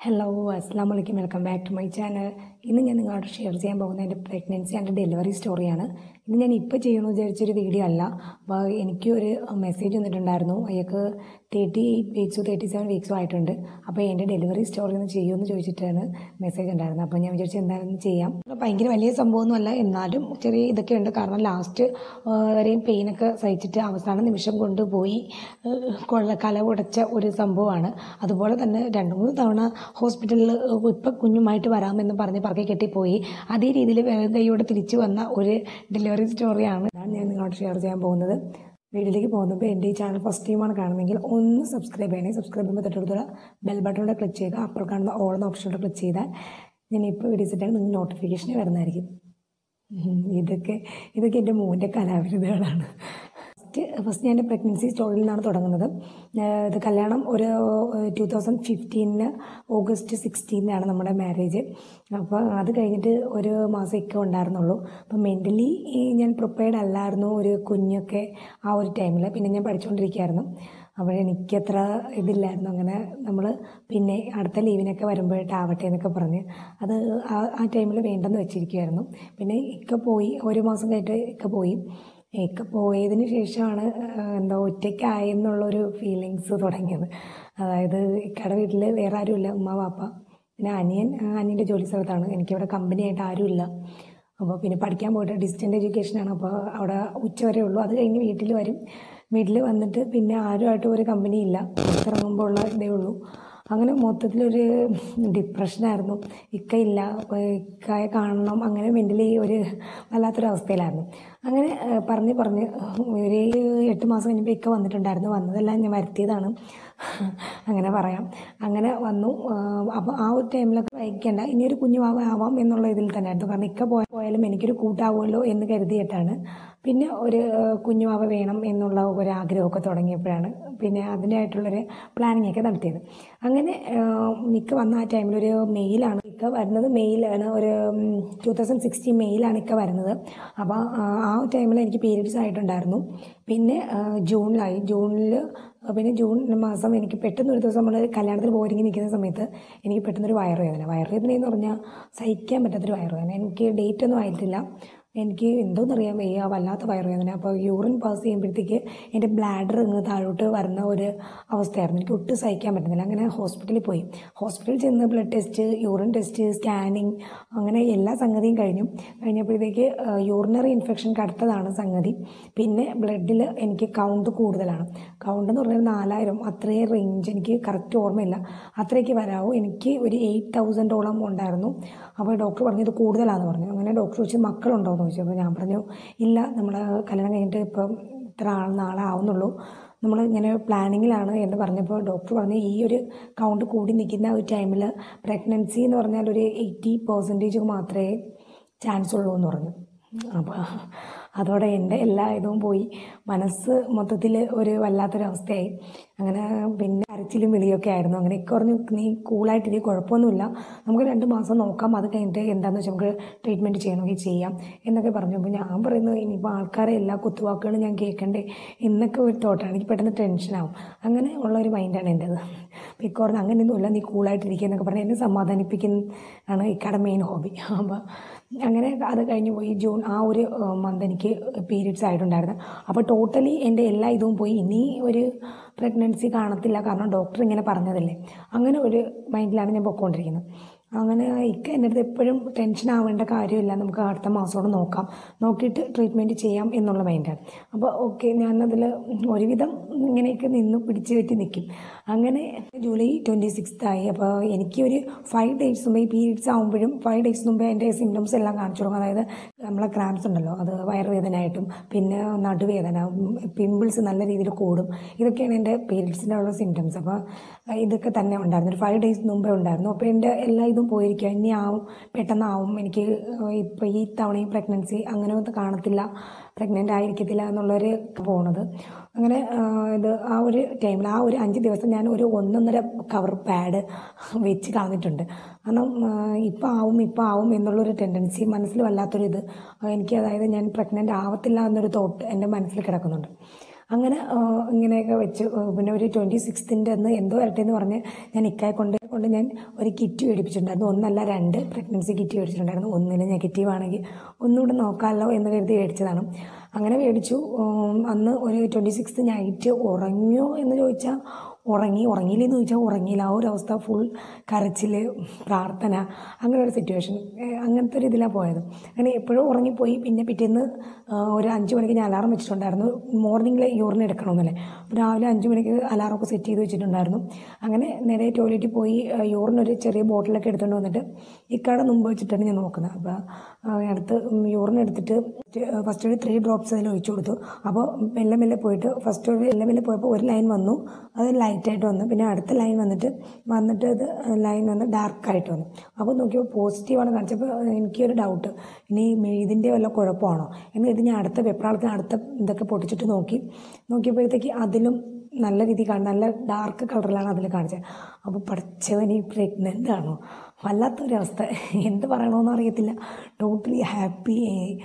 Hello അസ്സാം വലൈക്കും welcome back to my channel ഇന്ന് ഞാൻ നിങ്ങളോട് ഷെയർ ചെയ്യാൻ പോകുന്ന എൻ്റെ പ്രഗ്നൻസി ആൻഡ് ഡെലിവറി സ്റ്റോറിയാണ് ഇത് ഞാൻ ഇപ്പോൾ ചെയ്യുമെന്ന് വിചാരിച്ചൊരു വീഡിയോ അല്ല അപ്പോൾ എനിക്ക് ഒരു മെസ്സേജ് വന്നിട്ടുണ്ടായിരുന്നു അയാൾക്ക് തേർട്ടി എയ്റ്റ് വീക്സോ തേർട്ടി സെവൻ വീക്സോ ആയിട്ടുണ്ട് അപ്പോൾ എൻ്റെ ഡെലിവറി സ്റ്റോറി ഒന്ന് ചെയ്യുമെന്ന് ചോദിച്ചിട്ടാണ് മെസ്സേജ് ഉണ്ടായിരുന്നത് അപ്പോൾ ഞാൻ വിചാരിച്ചു എന്തായാലും ചെയ്യാം ഭയങ്കര വലിയ സംഭവമൊന്നുമല്ല എന്നാലും ചെറിയ ഇതൊക്കെ ഉണ്ട് കാരണം ലാസ്റ്റ് വരെയും പെയിനൊക്കെ സഹിച്ചിട്ട് അവസാന നിമിഷം കൊണ്ടുപോയി കൊള്ള കല ഉടച്ച ഒരു സംഭവമാണ് അതുപോലെ തന്നെ രണ്ട് മൂന്ന് തവണ ഹോസ്പിറ്റലിൽ ഇപ്പം കുഞ്ഞുമായിട്ട് വരാമെന്ന് പറഞ്ഞ് പറക്കി കെട്ടിപ്പോയി അതേ രീതിയിൽ കൈയോടെ തിരിച്ചു വന്ന ഒരു ഡെലിവറി സ്റ്റോറിയാണ് അതാണ് ഞാൻ നിങ്ങളോട് ഷെയർ ചെയ്യാൻ പോകുന്നത് വീഡിയോയിലേക്ക് പോകുമ്പോൾ എൻ്റെ ഈ ചാനൽ ഫസ്റ്റ് ടൈമാണ് കാണുന്നതെങ്കിൽ ഒന്ന് സബ്സ്ക്രൈബ് ചെയ്യണേ സബ്സ്ക്രൈബ് ചെയ്യുമ്പോൾ തൊട്ടടുത്തുള്ള ബെൽ ബട്ടണിലൂടെ ക്ലിക്ക് ചെയ്യുക അപ്പുറം കാണുന്ന ഓൾ എന്ന ഓപ്ഷനിലൂടെ ക്ലിക്ക് ചെയ്താൽ ഞാൻ ഇപ്പോൾ വീഡിയോസ് ഇട്ടാൽ നിങ്ങൾക്ക് നോട്ടിഫിക്കേഷൻ വരുന്നതായിരിക്കും ഉം, ഇതൊക്കെ ഇതൊക്കെ എൻ്റെ മോൻ്റെ കലാവിരുദ്ധകളാണ് ഫസ്റ്റ് ഫസ്റ്റ് ഞാൻ എൻ്റെ പ്രഗ്നൻസി സ്റ്റോറിയിൽ നിന്നാണ് തുടങ്ങുന്നത് ഏഹ് ഇത് കല്യാണം ഒരു ടു തൗസൻഡ് ഫിഫ്റ്റീനിന് ഓഗസ്റ്റ് സിക്സ്റ്റീനാണ് നമ്മുടെ മാരേജ് അപ്പോൾ അത് കഴിഞ്ഞിട്ട് ഒരു മാസം ഒക്കെ ഉണ്ടായിരുന്നുള്ളൂ അപ്പോൾ മെൻ്റലി ഞാൻ പ്രിപ്പയർഡ് അല്ലായിരുന്നു ഒരു കുഞ്ഞൊക്കെ ആ ഒരു ടൈമിൽ പിന്നെ ഞാൻ പഠിച്ചുകൊണ്ടിരിക്കുകയായിരുന്നു അപ്പോൾ എനിക്കത്ര ഇതില്ലായിരുന്നു അങ്ങനെ നമ്മൾ പിന്നെ അടുത്ത ലീവിനൊക്കെ വരുമ്പോഴാവട്ടെ എന്നൊക്കെ പറഞ്ഞ് അത് ആ ആ ടൈമിൽ വേണ്ടെന്ന് വെച്ചിരിക്കുമായിരുന്നു പിന്നെ ഇക്ക പോയി ഒരു മാസം കഴിഞ്ഞിട്ട് ഇക്ക പോയി ഇക്ക പോയതിന് ശേഷമാണ് ആ, എന്താ ഒറ്റയ്ക്കായി എന്നുള്ളൊരു ഫീലിങ്സ് തുടങ്ങിയത് അതായത് ഇക്കയുടെ വീട്ടിൽ വേറെ ആരുമില്ല ഉമ്മ വാപ്പ പിന്നെ അനിയൻ ആ, അനിയൻ്റെ ജോലി സ്ഥലത്താണ് എനിക്കിവിടെ കമ്പനിയായിട്ട് ആരുമില്ല അപ്പോൾ പിന്നെ പഠിക്കാൻ പോയിട്ട് ഡിസ്റ്റൻ്റ് എഡ്യൂക്കേഷനാണ് അപ്പോൾ അവിടെ ഉച്ച വരെ ഉള്ളൂ അത് കഴിഞ്ഞ് വീട്ടിൽ വരും വീട്ടിൽ വന്നിട്ട് പിന്നെ ആരുമായിട്ടും ഒരു കമ്പനി ഇല്ല പുറത്തിറങ്ങുമ്പോൾ ഉള്ള ഇതേ ഉള്ളൂ അങ്ങനെ മൊത്തത്തിലൊരു ഡിപ്രഷനായിരുന്നു ഇക്ക ഇല്ല അപ്പോൾ ഇക്കയെ കാണണം അങ്ങനെ മെൻ്റലി ഒരു വല്ലാത്തൊരു അവസ്ഥയിലായിരുന്നു അങ്ങനെ ആ, പറഞ്ഞ് പറഞ്ഞ് ഒരു എട്ട് മാസം കഴിഞ്ഞപ്പോൾ ഇക്ക വന്നിട്ടുണ്ടായിരുന്നു വന്നതെല്ലാം ഞാൻ വരുത്തിയതാണ് അങ്ങനെ പറയാം അങ്ങനെ വന്നു അപ്പോൾ ആ ഒരു ടൈമിലൊക്കെ വൈകിക്കേണ്ട ഇനിയൊരു കുഞ്ഞു വാവ ആവാം എന്നുള്ള ഇതിൽ തന്നെയായിരുന്നു കാരണം ഇക്ക പോയ പോയാലും എനിക്കൊരു കൂട്ടാവുമല്ലോ എന്ന് കരുതിയിട്ടാണ് പിന്നെ ഒരു കുഞ്ഞു വാവ വേണം എന്നുള്ള ഒരു ആഗ്രഹമൊക്കെ തുടങ്ങിയപ്പോഴാണ് പിന്നെ അതിനായിട്ടുള്ളൊരു പ്ലാനിങ് ഒക്കെ നടത്തിയത് അങ്ങനെ ഇക്ക വന്ന ആ ടൈമിൽ ഒരു മെയിലാണ് ഇക്ക വരുന്നത് മെയിലാണ് ഒരു ടു തൗസൻഡ് സിക്സ്റ്റീൻ മെയിലാണ് ഇക്ക വരുന്നത് അപ്പോൾ ആ ടൈമിൽ എനിക്ക് പീരീഡ്സ് ആയിട്ടുണ്ടായിരുന്നു പിന്നെ ആ, ജൂണിലായി ജൂണിൽ പിന്നെ ജൂൺ മാസം എനിക്ക് പെട്ടെന്ന് ഒരു ദിവസം നമ്മൾ കല്യാണത്തിന് പോരിങ്ങി നിൽക്കുന്ന സമയത്ത് എനിക്ക് പെട്ടെന്നൊരു വയറുവേദന വയറുവേദന എന്ന് പറഞ്ഞാൽ സഹിക്കാൻ പറ്റാത്തൊരു വയറുവേദന എനിക്ക് ഡേറ്റ് ഒന്നും ആയിട്ടില്ല എനിക്ക് എന്തോന്നറിയാൻ വയ്യ വല്ലാത്ത വയറുവേദന അപ്പോൾ യൂറിൻ പാസ് ചെയ്യുമ്പോഴത്തേക്ക് എൻ്റെ ബ്ലാഡർ ഇങ്ങ് താഴോട്ട് വരുന്ന ഒരു അവസ്ഥയായിരുന്നു എനിക്ക് ഒട്ടും സഹിക്കാൻ പറ്റുന്നില്ല അങ്ങനെ ഹോസ്പിറ്റലിൽ പോയി ഹോസ്പിറ്റലിൽ ചെന്ന് blood test urine test scanning അങ്ങനെ എല്ലാ സംഗതിയും കഴിഞ്ഞു കഴിഞ്ഞപ്പോഴത്തേക്ക് യൂറിനറി ഇൻഫെക്ഷൻ കടുത്തതാണ് സംഗതി പിന്നെ ബ്ലഡിൽ എനിക്ക് കൗണ്ട് കൂടുതലാണ് കൗണ്ട് എന്ന് പറഞ്ഞാൽ നാലായിരം അത്രയും റേഞ്ച് എനിക്ക് കറക്റ്റ് ഓർമ്മയില്ല അത്രയ്ക്ക് വരാവൂ എനിക്ക് ഒരു എയ്റ്റ് തൗസൻഡോളം ഉണ്ടായിരുന്നു അപ്പോൾ ഡോക്ടർ പറഞ്ഞു ഇത് കൂടുതലാണെന്ന് പറഞ്ഞു അങ്ങനെ ഡോക്ടർ ചോദിച്ചു മക്കളുണ്ടോ എന്ന് ചോദിച്ചു അപ്പോൾ ഞാൻ പറഞ്ഞു ഇല്ല നമ്മൾ കല്യാണം കഴിഞ്ഞിട്ട് ഇപ്പം ഇത്ര ആൾ നാളെ ആവുന്നുള്ളൂ നമ്മൾ ഇങ്ങനെ പ്ലാനിങ്ങിലാണ് എന്ന് പറഞ്ഞപ്പോൾ ഡോക്ടർ പറഞ്ഞു ഈ ഒരു കൗണ്ട് കൂടി നിൽക്കുന്ന ഒരു ടൈമിൽ പ്രഗ്നൻസി എന്ന് പറഞ്ഞാൽ ഒരു എയ്റ്റി പെർസെൻറ്റേജ് മാത്രമേ ചാൻസ് ഉള്ളൂ എന്ന് പറഞ്ഞു അപ്പോൾ അതോടെ എൻ്റെ എല്ലാ ഇതും പോയി മനസ്സ് മൊത്തത്തിൽ ഒരു വല്ലാത്തൊരവസ്ഥയായി അങ്ങനെ പിന്നെ അരച്ചിലും വിളിയൊക്കെ ആയിരുന്നു അങ്ങനെ ഒക്കെ പറഞ്ഞു നീ കൂളായിട്ടിരി കുഴപ്പമൊന്നുമില്ല നമുക്ക് രണ്ട് മാസം നോക്കാം അത് കഴിഞ്ഞിട്ട് എന്താണെന്ന് വെച്ചാൽ നമുക്ക് ട്രീറ്റ്മെൻറ്റ് ചെയ്യണമെങ്കിൽ ചെയ്യാം എന്നൊക്കെ പറഞ്ഞു അപ്പോൾ ഞാൻ പറയുന്നു ഇനിയിപ്പോൾ ആൾക്കാരെ എല്ലാ കുത്തുവാക്കുകളും ഞാൻ കേൾക്കണ്ടേ എന്നൊക്കെ ഒരു തോട്ടാണ് എനിക്ക് പെട്ടെന്ന് ടെൻഷനാവും അങ്ങനെ ഉള്ള ഒരു മൈൻഡാണ് എൻ്റേത് അപ്പോൾ ഇക്ക പറഞ്ഞു അങ്ങനെയൊന്നുമില്ല നീ കൂളായിട്ടിരിക്കുക എന്നൊക്കെ പറഞ്ഞ് എന്നെ സമാധാനിപ്പിക്കുന്ന ആണ് ഇക്കയുടെ മെയിൻ ഹോബി അപ്പോൾ അങ്ങനെ അത് കഴിഞ്ഞ് പോയി ജൂൺ ആ ഒരു മന്ത് എനിക്ക് പീരീഡ്സ് ആയിട്ടുണ്ടായിരുന്നു അപ്പോൾ ടോട്ടലി എൻ്റെ എല്ലാ ഇതും പോയി ഇനി ഒരു പ്രഗ്നൻസി കാണത്തില്ല കാരണം ഡോക്ടർ ഇങ്ങനെ പറഞ്ഞതല്ലേ അങ്ങനെ ഒരു മൈൻഡിലാണ് ഞാൻ പൊയ്ക്കൊണ്ടിരിക്കുന്നത് അങ്ങനെ ഇക്ക എൻ്റെ അടുത്ത് എപ്പോഴും ടെൻഷൻ ആവേണ്ട കാര്യമില്ല നമുക്ക് അടുത്ത മാസത്തോടെ നോക്കാം നോക്കിയിട്ട് ട്രീറ്റ്മെൻറ്റ് ചെയ്യാം എന്നുള്ള മൈൻഡാണ് അപ്പോൾ ഓക്കെ ഞാനതിൽ ഒരുവിധം ഇങ്ങനെയൊക്കെ നിന്ന് പിടിച്ച് പറ്റി നിൽക്കും അങ്ങനെ ജൂലൈ ട്വൻറ്റി സിക്സ്ത് ആയി അപ്പോൾ എനിക്ക് ഒരു ഫൈവ് ഡേയ്സ് മുമ്പ് ഈ പീരീഡ്സ് ആകുമ്പോഴും ഫൈവ് ഡേയ്സ് മുമ്പേ എൻ്റെ സിംറ്റംസ് എല്ലാം കാണിച്ചു തുടങ്ങും അതായത് നമ്മളെ ക്രാംസ് ഉണ്ടല്ലോ അത് വയറുവേദനയായിട്ടും പിന്നെ നടുവേദന പിമ്പിൾസ് നല്ല രീതിയിൽ കൂടും ഇതൊക്കെയാണ് എൻ്റെ പീരീഡ്സിൻ്റെ ഉള്ള സിംറ്റംസ് അപ്പോൾ ഇതൊക്കെ തന്നെ ഉണ്ടായിരുന്നു ഒരു ഫൈവ് ഡേയ്സ് മുമ്പേ ഉണ്ടായിരുന്നു അപ്പോൾ എൻ്റെ എല്ലാ ഇതും പോയിരിക്കുക ഇനി ആവും പെട്ടെന്നാവും എനിക്ക് ഇപ്പോൾ ഈ തവണയും പ്രഗ്നൻസി അങ്ങനെ ഒന്നും കാണത്തില്ല പ്രഗ്നൻ്റ് ആയിരിക്കത്തില്ല എന്നുള്ളൊരു പോണത് അങ്ങനെ ആ, ഇത് ആ ഒരു ടൈമിൽ ആ ഒരു അഞ്ച് ദിവസം ഞാൻ ഒരു ഒന്നൊന്നര കവർ പാഡ് വെച്ച് കളഞ്ഞിട്ടുണ്ട് കാരണം ഇപ്പം ആവും ഇപ്പം ആവും എന്നുള്ളൊരു ടെൻഡൻസി മനസ്സിൽ വല്ലാത്തൊരു ഇത് എനിക്ക് അതായത് ഞാൻ പ്രഗ്നൻ്റ് ആവത്തില്ല എന്നൊരു തോട്ട് എൻ്റെ മനസ്സിൽ കിടക്കുന്നുണ്ട് അങ്ങനെ ആ, ഇങ്ങനെയൊക്കെ വെച്ച് ആ, പിന്നെ ഒരു ട്വൻറ്റി സിക്സ്തിൻ്റെ അന്ന് എന്തോ വരട്ടെ എന്ന് പറഞ്ഞ് ഞാൻ ഇക്കായെ കൊണ്ട് കൊണ്ട് ഞാൻ ഒരു കിറ്റ് മേടിപ്പിച്ചിട്ടുണ്ടായിരുന്നു ഒന്നല്ല രണ്ട് പ്രഗ്നൻസി കിറ്റ് മേടിച്ചിട്ടുണ്ടായിരുന്നു ഒന്നിന് നെഗറ്റീവ് ആണെങ്കിൽ ഒന്നുകൂടെ നോക്കാമല്ലോ എന്ന് കരുതി മേടിച്ചതാണ് അങ്ങനെ മേടിച്ചു ഉം, അന്ന് ഒരു ട്വൻറ്റി സിക്സ് നൈറ്റ് ഉറങ്ങിയോ എന്ന് ചോദിച്ചാൽ ഉറങ്ങി ഉറങ്ങിയില്ലെന്ന് ചോദിച്ചാൽ ഉറങ്ങിയില്ല ആ ഒരു അവസ്ഥ ഫുൾ കരച്ചിൽ പ്രാർത്ഥന അങ്ങനെ ഒരു സിറ്റുവേഷൻ അങ്ങനത്തെ ഒരു ഇതിലാണ് പോയത് അങ്ങനെ എപ്പോഴും ഉറങ്ങിപ്പോയി പിന്നെ പിറ്റേന്ന് ആ, ഒരു അഞ്ച് മണിക്ക് ഞാൻ അലാറം വെച്ചിട്ടുണ്ടായിരുന്നു മോർണിംഗിൽ യൂറിൻ എടുക്കണമെന്നല്ലേ അപ്പോൾ രാവിലെ അഞ്ച് മണിക്ക് അലാറം ഒക്കെ സെറ്റ് ചെയ്ത് വെച്ചിട്ടുണ്ടായിരുന്നു അങ്ങനെ നേരെ ടോയ്ലറ്റിൽ പോയി യൂറിൻ ഒരു ചെറിയ ബോട്ടിലൊക്കെ എടുത്തുകൊണ്ട് വന്നിട്ട് ഇക്കയുടെ മുമ്പ് വെച്ചിട്ടാണ് ഞാൻ നോക്കുന്നത് അപ്പോൾ അടുത്ത് യൂറിൻ എടുത്തിട്ട് ഫസ്റ്റ് ഒരു ത്രീ ഡ്രോപ്സ് അതിൽ ഒഴിച്ചു കൊടുത്തു അപ്പോൾ മെല്ലെ മെല്ലെ പോയിട്ട് ഫസ്റ്റ് ഒരു മെല്ലെ മെല്ലെ പോയപ്പോൾ ഒരു ലൈൻ വന്നു അത് ലൈറ്റായിട്ട് വന്നു പിന്നെ അടുത്ത ലൈൻ വന്നിട്ട് വന്നിട്ട് അത് ലൈൻ വന്ന് ഡാർക്കായിട്ട് വന്നു അപ്പോൾ നോക്കിയപ്പോൾ പോസിറ്റീവാണ് കാണിച്ചപ്പോൾ എനിക്കൊരു ഡൗട്ട് ഇനി ഇതിൻ്റെ വല്ല കുഴപ്പമാണോ എന്ന് കരുതി ഞാൻ അടുത്ത വെപ്രാളത്തിന് അടുത്ത ഇതൊക്കെ പൊട്ടിച്ചിട്ട് നോക്കി നോക്കിയപ്പോഴത്തേക്ക് അതിലും നല്ല രീതി കാണും നല്ല ഡാർക്ക് കളറിലാണ് അതിൽ കാണിച്ചത് അപ്പോൾ പഠിച്ചവൻ ഈ പ്രഗ്നൻ്റ് ആണോ വല്ലാത്തൊരവസ്ഥ എന്ത് പറയണമെന്ന് അറിയത്തില്ല ടോട്ടലി ഹാപ്പി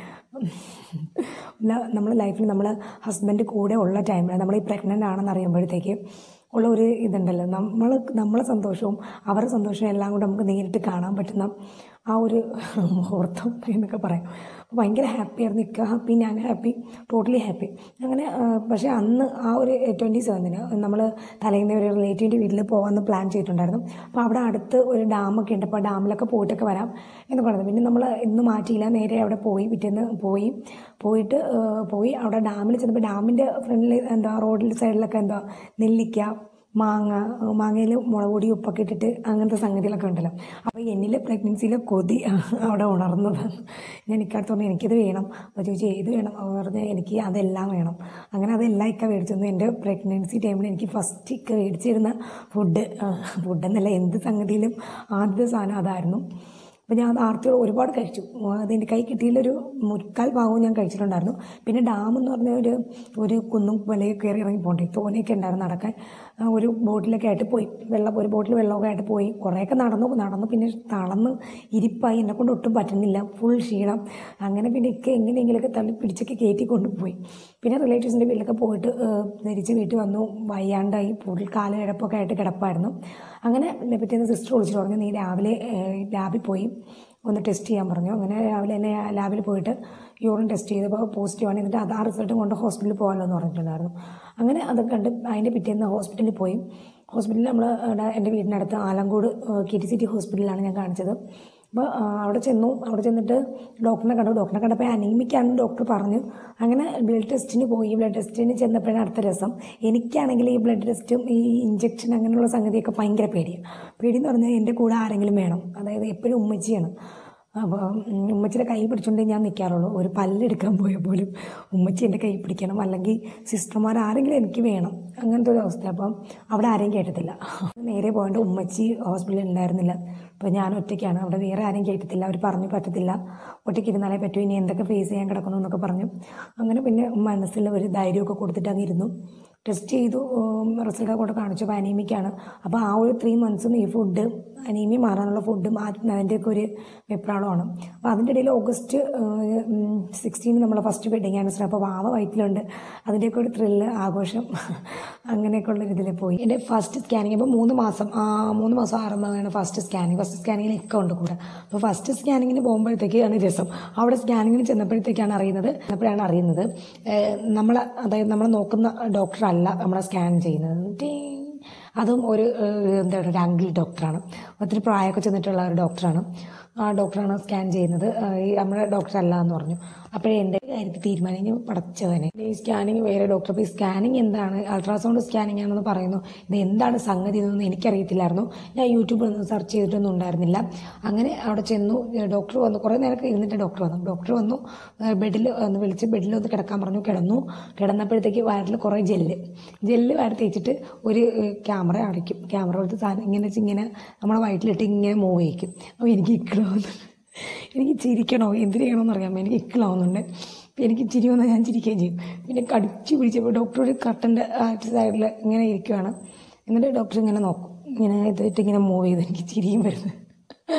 നമ്മൾ ലൈഫിൽ നമ്മൾ ഹസ്ബൻഡ് കൂടെ ഉള്ള ടൈമിൽ നമ്മൾ ഈ പ്രഗ്നൻ്റ് ആണെന്ന് അറിയുമ്പോഴത്തേക്ക് ഉള്ള ഒരു ഇതുണ്ടല്ലോ നമ്മൾ നമ്മളെ സന്തോഷവും അവരുടെ സന്തോഷവും എല്ലാം കൂടെ നമുക്ക് നേരിട്ട് കാണാൻ പറ്റുന്ന ആ ഒരു മുഹൂർത്തം എന്നൊക്കെ പറയാം അപ്പോൾ ഭയങ്കര ഹാപ്പി ആയിരുന്നു ഇക്ക ഹാപ്പി ഞാൻ ഹാപ്പി ടോട്ടലി ഹാപ്പി അങ്ങനെ ആ, പക്ഷേ അന്ന് ആ ഒരു ട്വൻറ്റി സെവൻതിന് നമ്മൾ തലേന്ന് ഒരു റിലേറ്റീവിൻ്റെ വീട്ടിൽ പോകാമെന്ന് പ്ലാൻ ചെയ്തിട്ടുണ്ടായിരുന്നു അപ്പോൾ അവിടെ അടുത്ത് ഒരു ഡാമൊക്കെ ഉണ്ട് അപ്പോൾ ഡാമിലൊക്കെ പോയിട്ടൊക്കെ വരാം എന്ന് പറഞ്ഞത് പിന്നെ നമ്മൾ ഇന്ന് മാറ്റിയില്ല നേരെ അവിടെ പോയി പിറ്റേന്ന് പോയി പോയിട്ട് ആ, പോയി അവിടെ ഡാമിൽ ചെന്നപ്പോൾ ഡാമിൻ്റെ ഫ്രണ്ടിൽ എന്താ റോഡിൽ സൈഡിലൊക്കെ എന്താ നെല്ലിക്ക മാങ്ങ മാങ്ങയിൽ മുളക് പൊടി ഉപ്പൊക്കെ ഇട്ടിട്ട് അങ്ങനത്തെ സംഗതികളൊക്കെ ഉണ്ടല്ലോ അപ്പോൾ എന്നിലെ പ്രഗ്നൻസിയിലെ കൊതി അവിടെ ഉണർന്നതാണ് ഞാൻ ഇക്കടുത്ത് പറഞ്ഞു എനിക്കിത് വേണം അപ്പോൾ ചോദിച്ചു ഏത് വേണം അപ്പോൾ പറഞ്ഞ് എനിക്ക് അതെല്ലാം വേണം അങ്ങനെ അതെല്ലാം ഇക്ക മേടിച്ചു തന്നു എൻ്റെ പ്രഗ്നൻസി ടൈമിൽ എനിക്ക് ഫസ്റ്റ് ഇക്ക മേടിച്ചിരുന്ന ഫുഡ് ഫുഡ് എന്നല്ല എന്ത് സംഗതിയിലും ആദ്യത്തെ സാധനം അതായിരുന്നു അപ്പോൾ ഞാൻ അത് ആർത്തിയോട് ഒരുപാട് കഴിച്ചു അതെൻ്റെ കൈ കിട്ടിയില്ലൊരു മുക്കാൽ ഭാഗവും ഞാൻ കഴിച്ചിട്ടുണ്ടായിരുന്നു പിന്നെ ഡാം എന്ന് പറഞ്ഞ ഒരു ഒരു കുന്നും വലയൊക്കെ കയറി ഇറങ്ങി പോകണ്ടേ തോനെയൊക്കെ ഉണ്ടായിരുന്നു നടക്കാൻ ആ ഒരു ബോട്ടിലൊക്കെ ആയിട്ട് പോയി വെള്ളം ഒരു ബോട്ടിൽ വെള്ളമൊക്കെ ആയിട്ട് പോയി കുറേയൊക്കെ നടന്നു നടന്നു പിന്നെ തളർന്ന് ഇരിപ്പായി എന്നെ കൊണ്ട് ഒട്ടും പറ്റുന്നില്ല ഫുൾ ക്ഷീണം അങ്ങനെ പിന്നെ ഒക്കെ എങ്ങനെയെങ്കിലുമൊക്കെ തള്ളി പിടിച്ചൊക്കെ കയറ്റി കൊണ്ടുപോയി പിന്നെ റിലേറ്റീവ്സിൻ്റെ വീട്ടിലൊക്കെ പോയിട്ട് ഏഹ്, തിരിച്ച് വീട്ടിൽ വന്നു വയ്യാണ്ടായി ഫുൾ കാലകിഴപ്പൊക്കെ ആയിട്ട് കിടപ്പായിരുന്നു അങ്ങനെ പിന്നെ പിറ്റേന്ന് സിസ്റ്റർ വിളിച്ചിട്ട് പറഞ്ഞു നീ രാവിലെ ഏഹ്, ലാബിൽ പോയി ഒന്ന് ടെസ്റ്റ് ചെയ്യാൻ പറഞ്ഞു അങ്ങനെ രാവിലെ തന്നെ ലാബിൽ പോയിട്ട് യൂറിൻ ടെസ്റ്റ് ചെയ്തപ്പോൾ പോസിറ്റീവ് ആണ് എന്നിട്ട് അത് ആ റിസൾട്ടും കൊണ്ട് ഹോസ്പിറ്റലിൽ പോകാമല്ലോ എന്ന് പറഞ്ഞിട്ടുണ്ടായിരുന്നു അങ്ങനെ അതൊക്കെ കണ്ട് അതിൻ്റെ പിറ്റേന്ന് ഹോസ്പിറ്റലിൽ പോയി ഹോസ്പിറ്റലിൽ നമ്മൾ ഇവിടെ എൻ്റെ വീടിനടുത്ത് ആലങ്കോട് കിറ്റി സിറ്റി ഹോസ്പിറ്റലിലാണ് ഞാൻ കാണിച്ചത് അപ്പോൾ ആ, അവിടെ ചെന്നു അവിടെ ചെന്നിട്ട് ഡോക്ടറിനെ കണ്ടു ഡോക്ടറിനെ കണ്ടപ്പോൾ അനീമിക്കാണെന്ന് ഡോക്ടർ പറഞ്ഞു അങ്ങനെ ബ്ലഡ് ടെസ്റ്റിന് പോയി ബ്ലഡ് ടെസ്റ്റിന് ചെന്നപ്പോഴാണ് അടുത്ത രസം എനിക്കാണെങ്കിൽ ഈ ബ്ലഡ് ടെസ്റ്റും ഈ ഇഞ്ചക്ഷൻ അങ്ങനെയുള്ള സംഗതിയൊക്കെ ഭയങ്കര പേടിയാണ് പേടിയെന്ന് പറഞ്ഞാൽ എൻ്റെ കൂടെ ആരെങ്കിലും വേണം അതായത് എപ്പോഴും ഉമ്മച്ചിയാണ് അപ്പോൾ ഉമ്മച്ചിയുടെ കൈ പിടിച്ചുകൊണ്ട് ഞാൻ നിൽക്കാറുള്ളൂ ഒരു പല്ലെടുക്കാൻ പോയാൽ പോലും ഉമ്മച്ചി എൻ്റെ കൈ പിടിക്കണം അല്ലെങ്കിൽ സിസ്റ്റർമാർ ആരെങ്കിലും എനിക്ക് വേണം അങ്ങനത്തെ ഒരു അവസ്ഥ അപ്പം അവിടെ ആരെയും കേട്ടത്തില്ല നേരെ പോകേണ്ട ഉമ്മച്ചി ഹോസ്പിറ്റലിൽ ഉണ്ടായിരുന്നില്ല അപ്പോൾ ഞാൻ ഒറ്റയ്ക്കാണ് അവിടെ വേറെ ആരെയും കേട്ടത്തില്ല അവർ പറഞ്ഞു പറ്റത്തില്ല ഒറ്റയ്ക്ക് ഇരുന്നാലേ പറ്റൂ ഇനി എന്തൊക്കെ ഫേസ് ചെയ്യാൻ കിടക്കുന്നു എന്നൊക്കെ പറഞ്ഞു അങ്ങനെ പിന്നെ മനസ്സിൽ ഒരു ധൈര്യമൊക്കെ കൊടുത്തിട്ട് അങ്ങ് ഇരുന്നു ടെസ്റ്റ് ചെയ്തു റിസൾട്ട് കൊണ്ട് കാണിച്ചപ്പോൾ അനീമിക്കാണ് അപ്പോൾ ആ ഒരു ത്രീ മന്ത്സും ഈ ഫുഡ് അനീമിയ മാറാനുള്ള ഫുഡ് മാറ്റുന്ന അതിൻ്റെയൊക്കെ ഒരു വെപ്രാളമാണ് അപ്പോൾ അതിൻ്റെ ഇടയിൽ ഓഗസ്റ്റ് സിക്സ്റ്റീന് നമ്മളെ ഫസ്റ്റ് വെഡിങ് ആനിവേഴ്സറി അപ്പോൾ വാവ വയറ്റിലുണ്ട് അതിൻ്റെയൊക്കെ ഒരു ത്രില്ല് ആഘോഷം അങ്ങനെയൊക്കെ ഉള്ള ഇതിൽ പോയി എൻ്റെ ഫസ്റ്റ് സ്കാനിങ് അപ്പോൾ മൂന്ന് മാസം ആ മൂന്ന് മാസം ആറുമ്പോഴാണ് ഫസ്റ്റ് സ്കാനിങ് ഫസ്റ്റ് സ്കാനിങ്ങിൽ ഒക്കെ ഉണ്ട് കൂടെ അപ്പോൾ ഫസ്റ്റ് സ്കാനിങ്ങിന് പോകുമ്പോഴത്തേക്കാണ് രസം അവിടെ സ്കാനിങ്ങിന് ചെന്നപ്പോഴത്തേക്കാണ് അറിയുന്നത് അപ്പോഴാണ് അറിയുന്നത് നമ്മൾ അതായത് നമ്മൾ നോക്കുന്ന ഡോക്ടറല്ല നമ്മളെ സ്കാൻ ചെയ്യുന്നത് ടീങ്. അതും ഒരു ഏഹ്, എന്താ പറയുക ഒരു അങ്കിൾ ഡോക്ടറാണ് ഒത്തിരി പ്രായമൊക്കെ ചെന്നിട്ടുള്ള ഒരു ഡോക്ടറാണ് ആ ഡോക്ടറാണ് സ്കാൻ ചെയ്യുന്നത് ആ, ഈ നമ്മുടെ ഡോക്ടർ അല്ല എന്ന് പറഞ്ഞു അപ്പോഴേ എൻ്റെ കാര്യത്തിൽ തീരുമാനിച്ചു പടച്ചവനെ ഈ സ്കാനിങ് വേറെ ഡോക്ടർ അപ്പോൾ ഈ സ്കാനിങ് എന്താണ് അൾട്രാസൗണ്ട് സ്കാനിങ് ആണെന്ന് പറയുന്നു ഇത് എന്താണ് സംഗതി എന്നൊന്നും എനിക്കറിയത്തില്ലായിരുന്നു ഞാൻ യൂട്യൂബിൽ ഒന്ന് സെർച്ച് ചെയ്തിട്ടൊന്നും ഉണ്ടായിരുന്നില്ല അങ്ങനെ അവിടെ ചെന്നു ഡോക്ടർ വന്നു കുറേ നേരമൊക്കെ ഇരുന്നിട്ട് ഡോക്ടർ വന്നു ഡോക്ടർ വന്നു ബെഡിൽ ഒന്ന് വിളിച്ച് ബെഡിൽ ഒന്ന് കിടക്കാൻ പറഞ്ഞു കിടന്നു കിടന്നപ്പോഴത്തേക്ക് വയറിൽ കുറേ ജെല്ല് ജെല്ല് വയറ് തേച്ചിട്ട് ഒരു ക്യാമറ അടയ്ക്കും ക്യാമറ എടുത്ത് സാധനം ഇങ്ങനെ വെച്ച് ഇങ്ങനെ നമ്മുടെ വയറ്റിലിട്ട് ഇങ്ങനെ മൂവ് ചെയ്യിക്കും അപ്പോൾ എനിക്ക് ഇക്കിളാവുന്നു എനിക്ക് ചിരിക്കണോ എന്തിനു ചെയ്യണമെന്ന് അറിയാമോ എനിക്ക് ഇക്കിളാവുന്നുണ്ട് അപ്പോൾ എനിക്ക് ചിരി വന്നാൽ ഞാൻ ചിരിക്കുകയും ചെയ്യും പിന്നെ കടിച്ചു പിടിച്ചപ്പോൾ ഡോക്ടർ ഒരു കട്ടൻ്റെ സൈഡിൽ ഇങ്ങനെ ഇരിക്കുവാണ് എന്നിട്ട് ഡോക്ടർ ഇങ്ങനെ നോക്കും ഇങ്ങനെ ഇതിട്ട് ഇങ്ങനെ മൂവ് ചെയ്ത് എനിക്ക് ചിരിയും വരുന്നു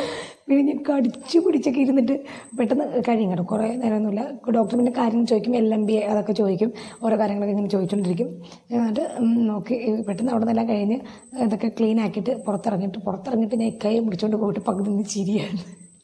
പിന്നെ ഞാൻ കടിച്ചു പിടിച്ചൊക്കെ ഇരുന്നിട്ട് പെട്ടെന്ന് കഴിയും കേട്ടോ കുറേ നേരമൊന്നുമില്ല ഡോക്ടർ പിന്നെ കാര്യം ചോദിക്കും എൽ എം ബി അതൊക്കെ ചോദിക്കും ഓരോ കാര്യങ്ങളൊക്കെ ഇങ്ങനെ ചോദിച്ചുകൊണ്ടിരിക്കും എന്നിട്ട് ഉം, നോക്കി പെട്ടെന്ന് അവിടെ നിന്നെല്ലാം കഴിഞ്ഞ് ഇതൊക്കെ ക്ലീൻ ആക്കിയിട്ട് പുറത്തിറങ്ങിയിട്ട് പുറത്തിറങ്ങിയിട്ട് ഞാൻ കൈ പിടിച്ചുകൊണ്ട് പോയിട്ട് പകുതി നിന്ന് ചിരിയായിരുന്നു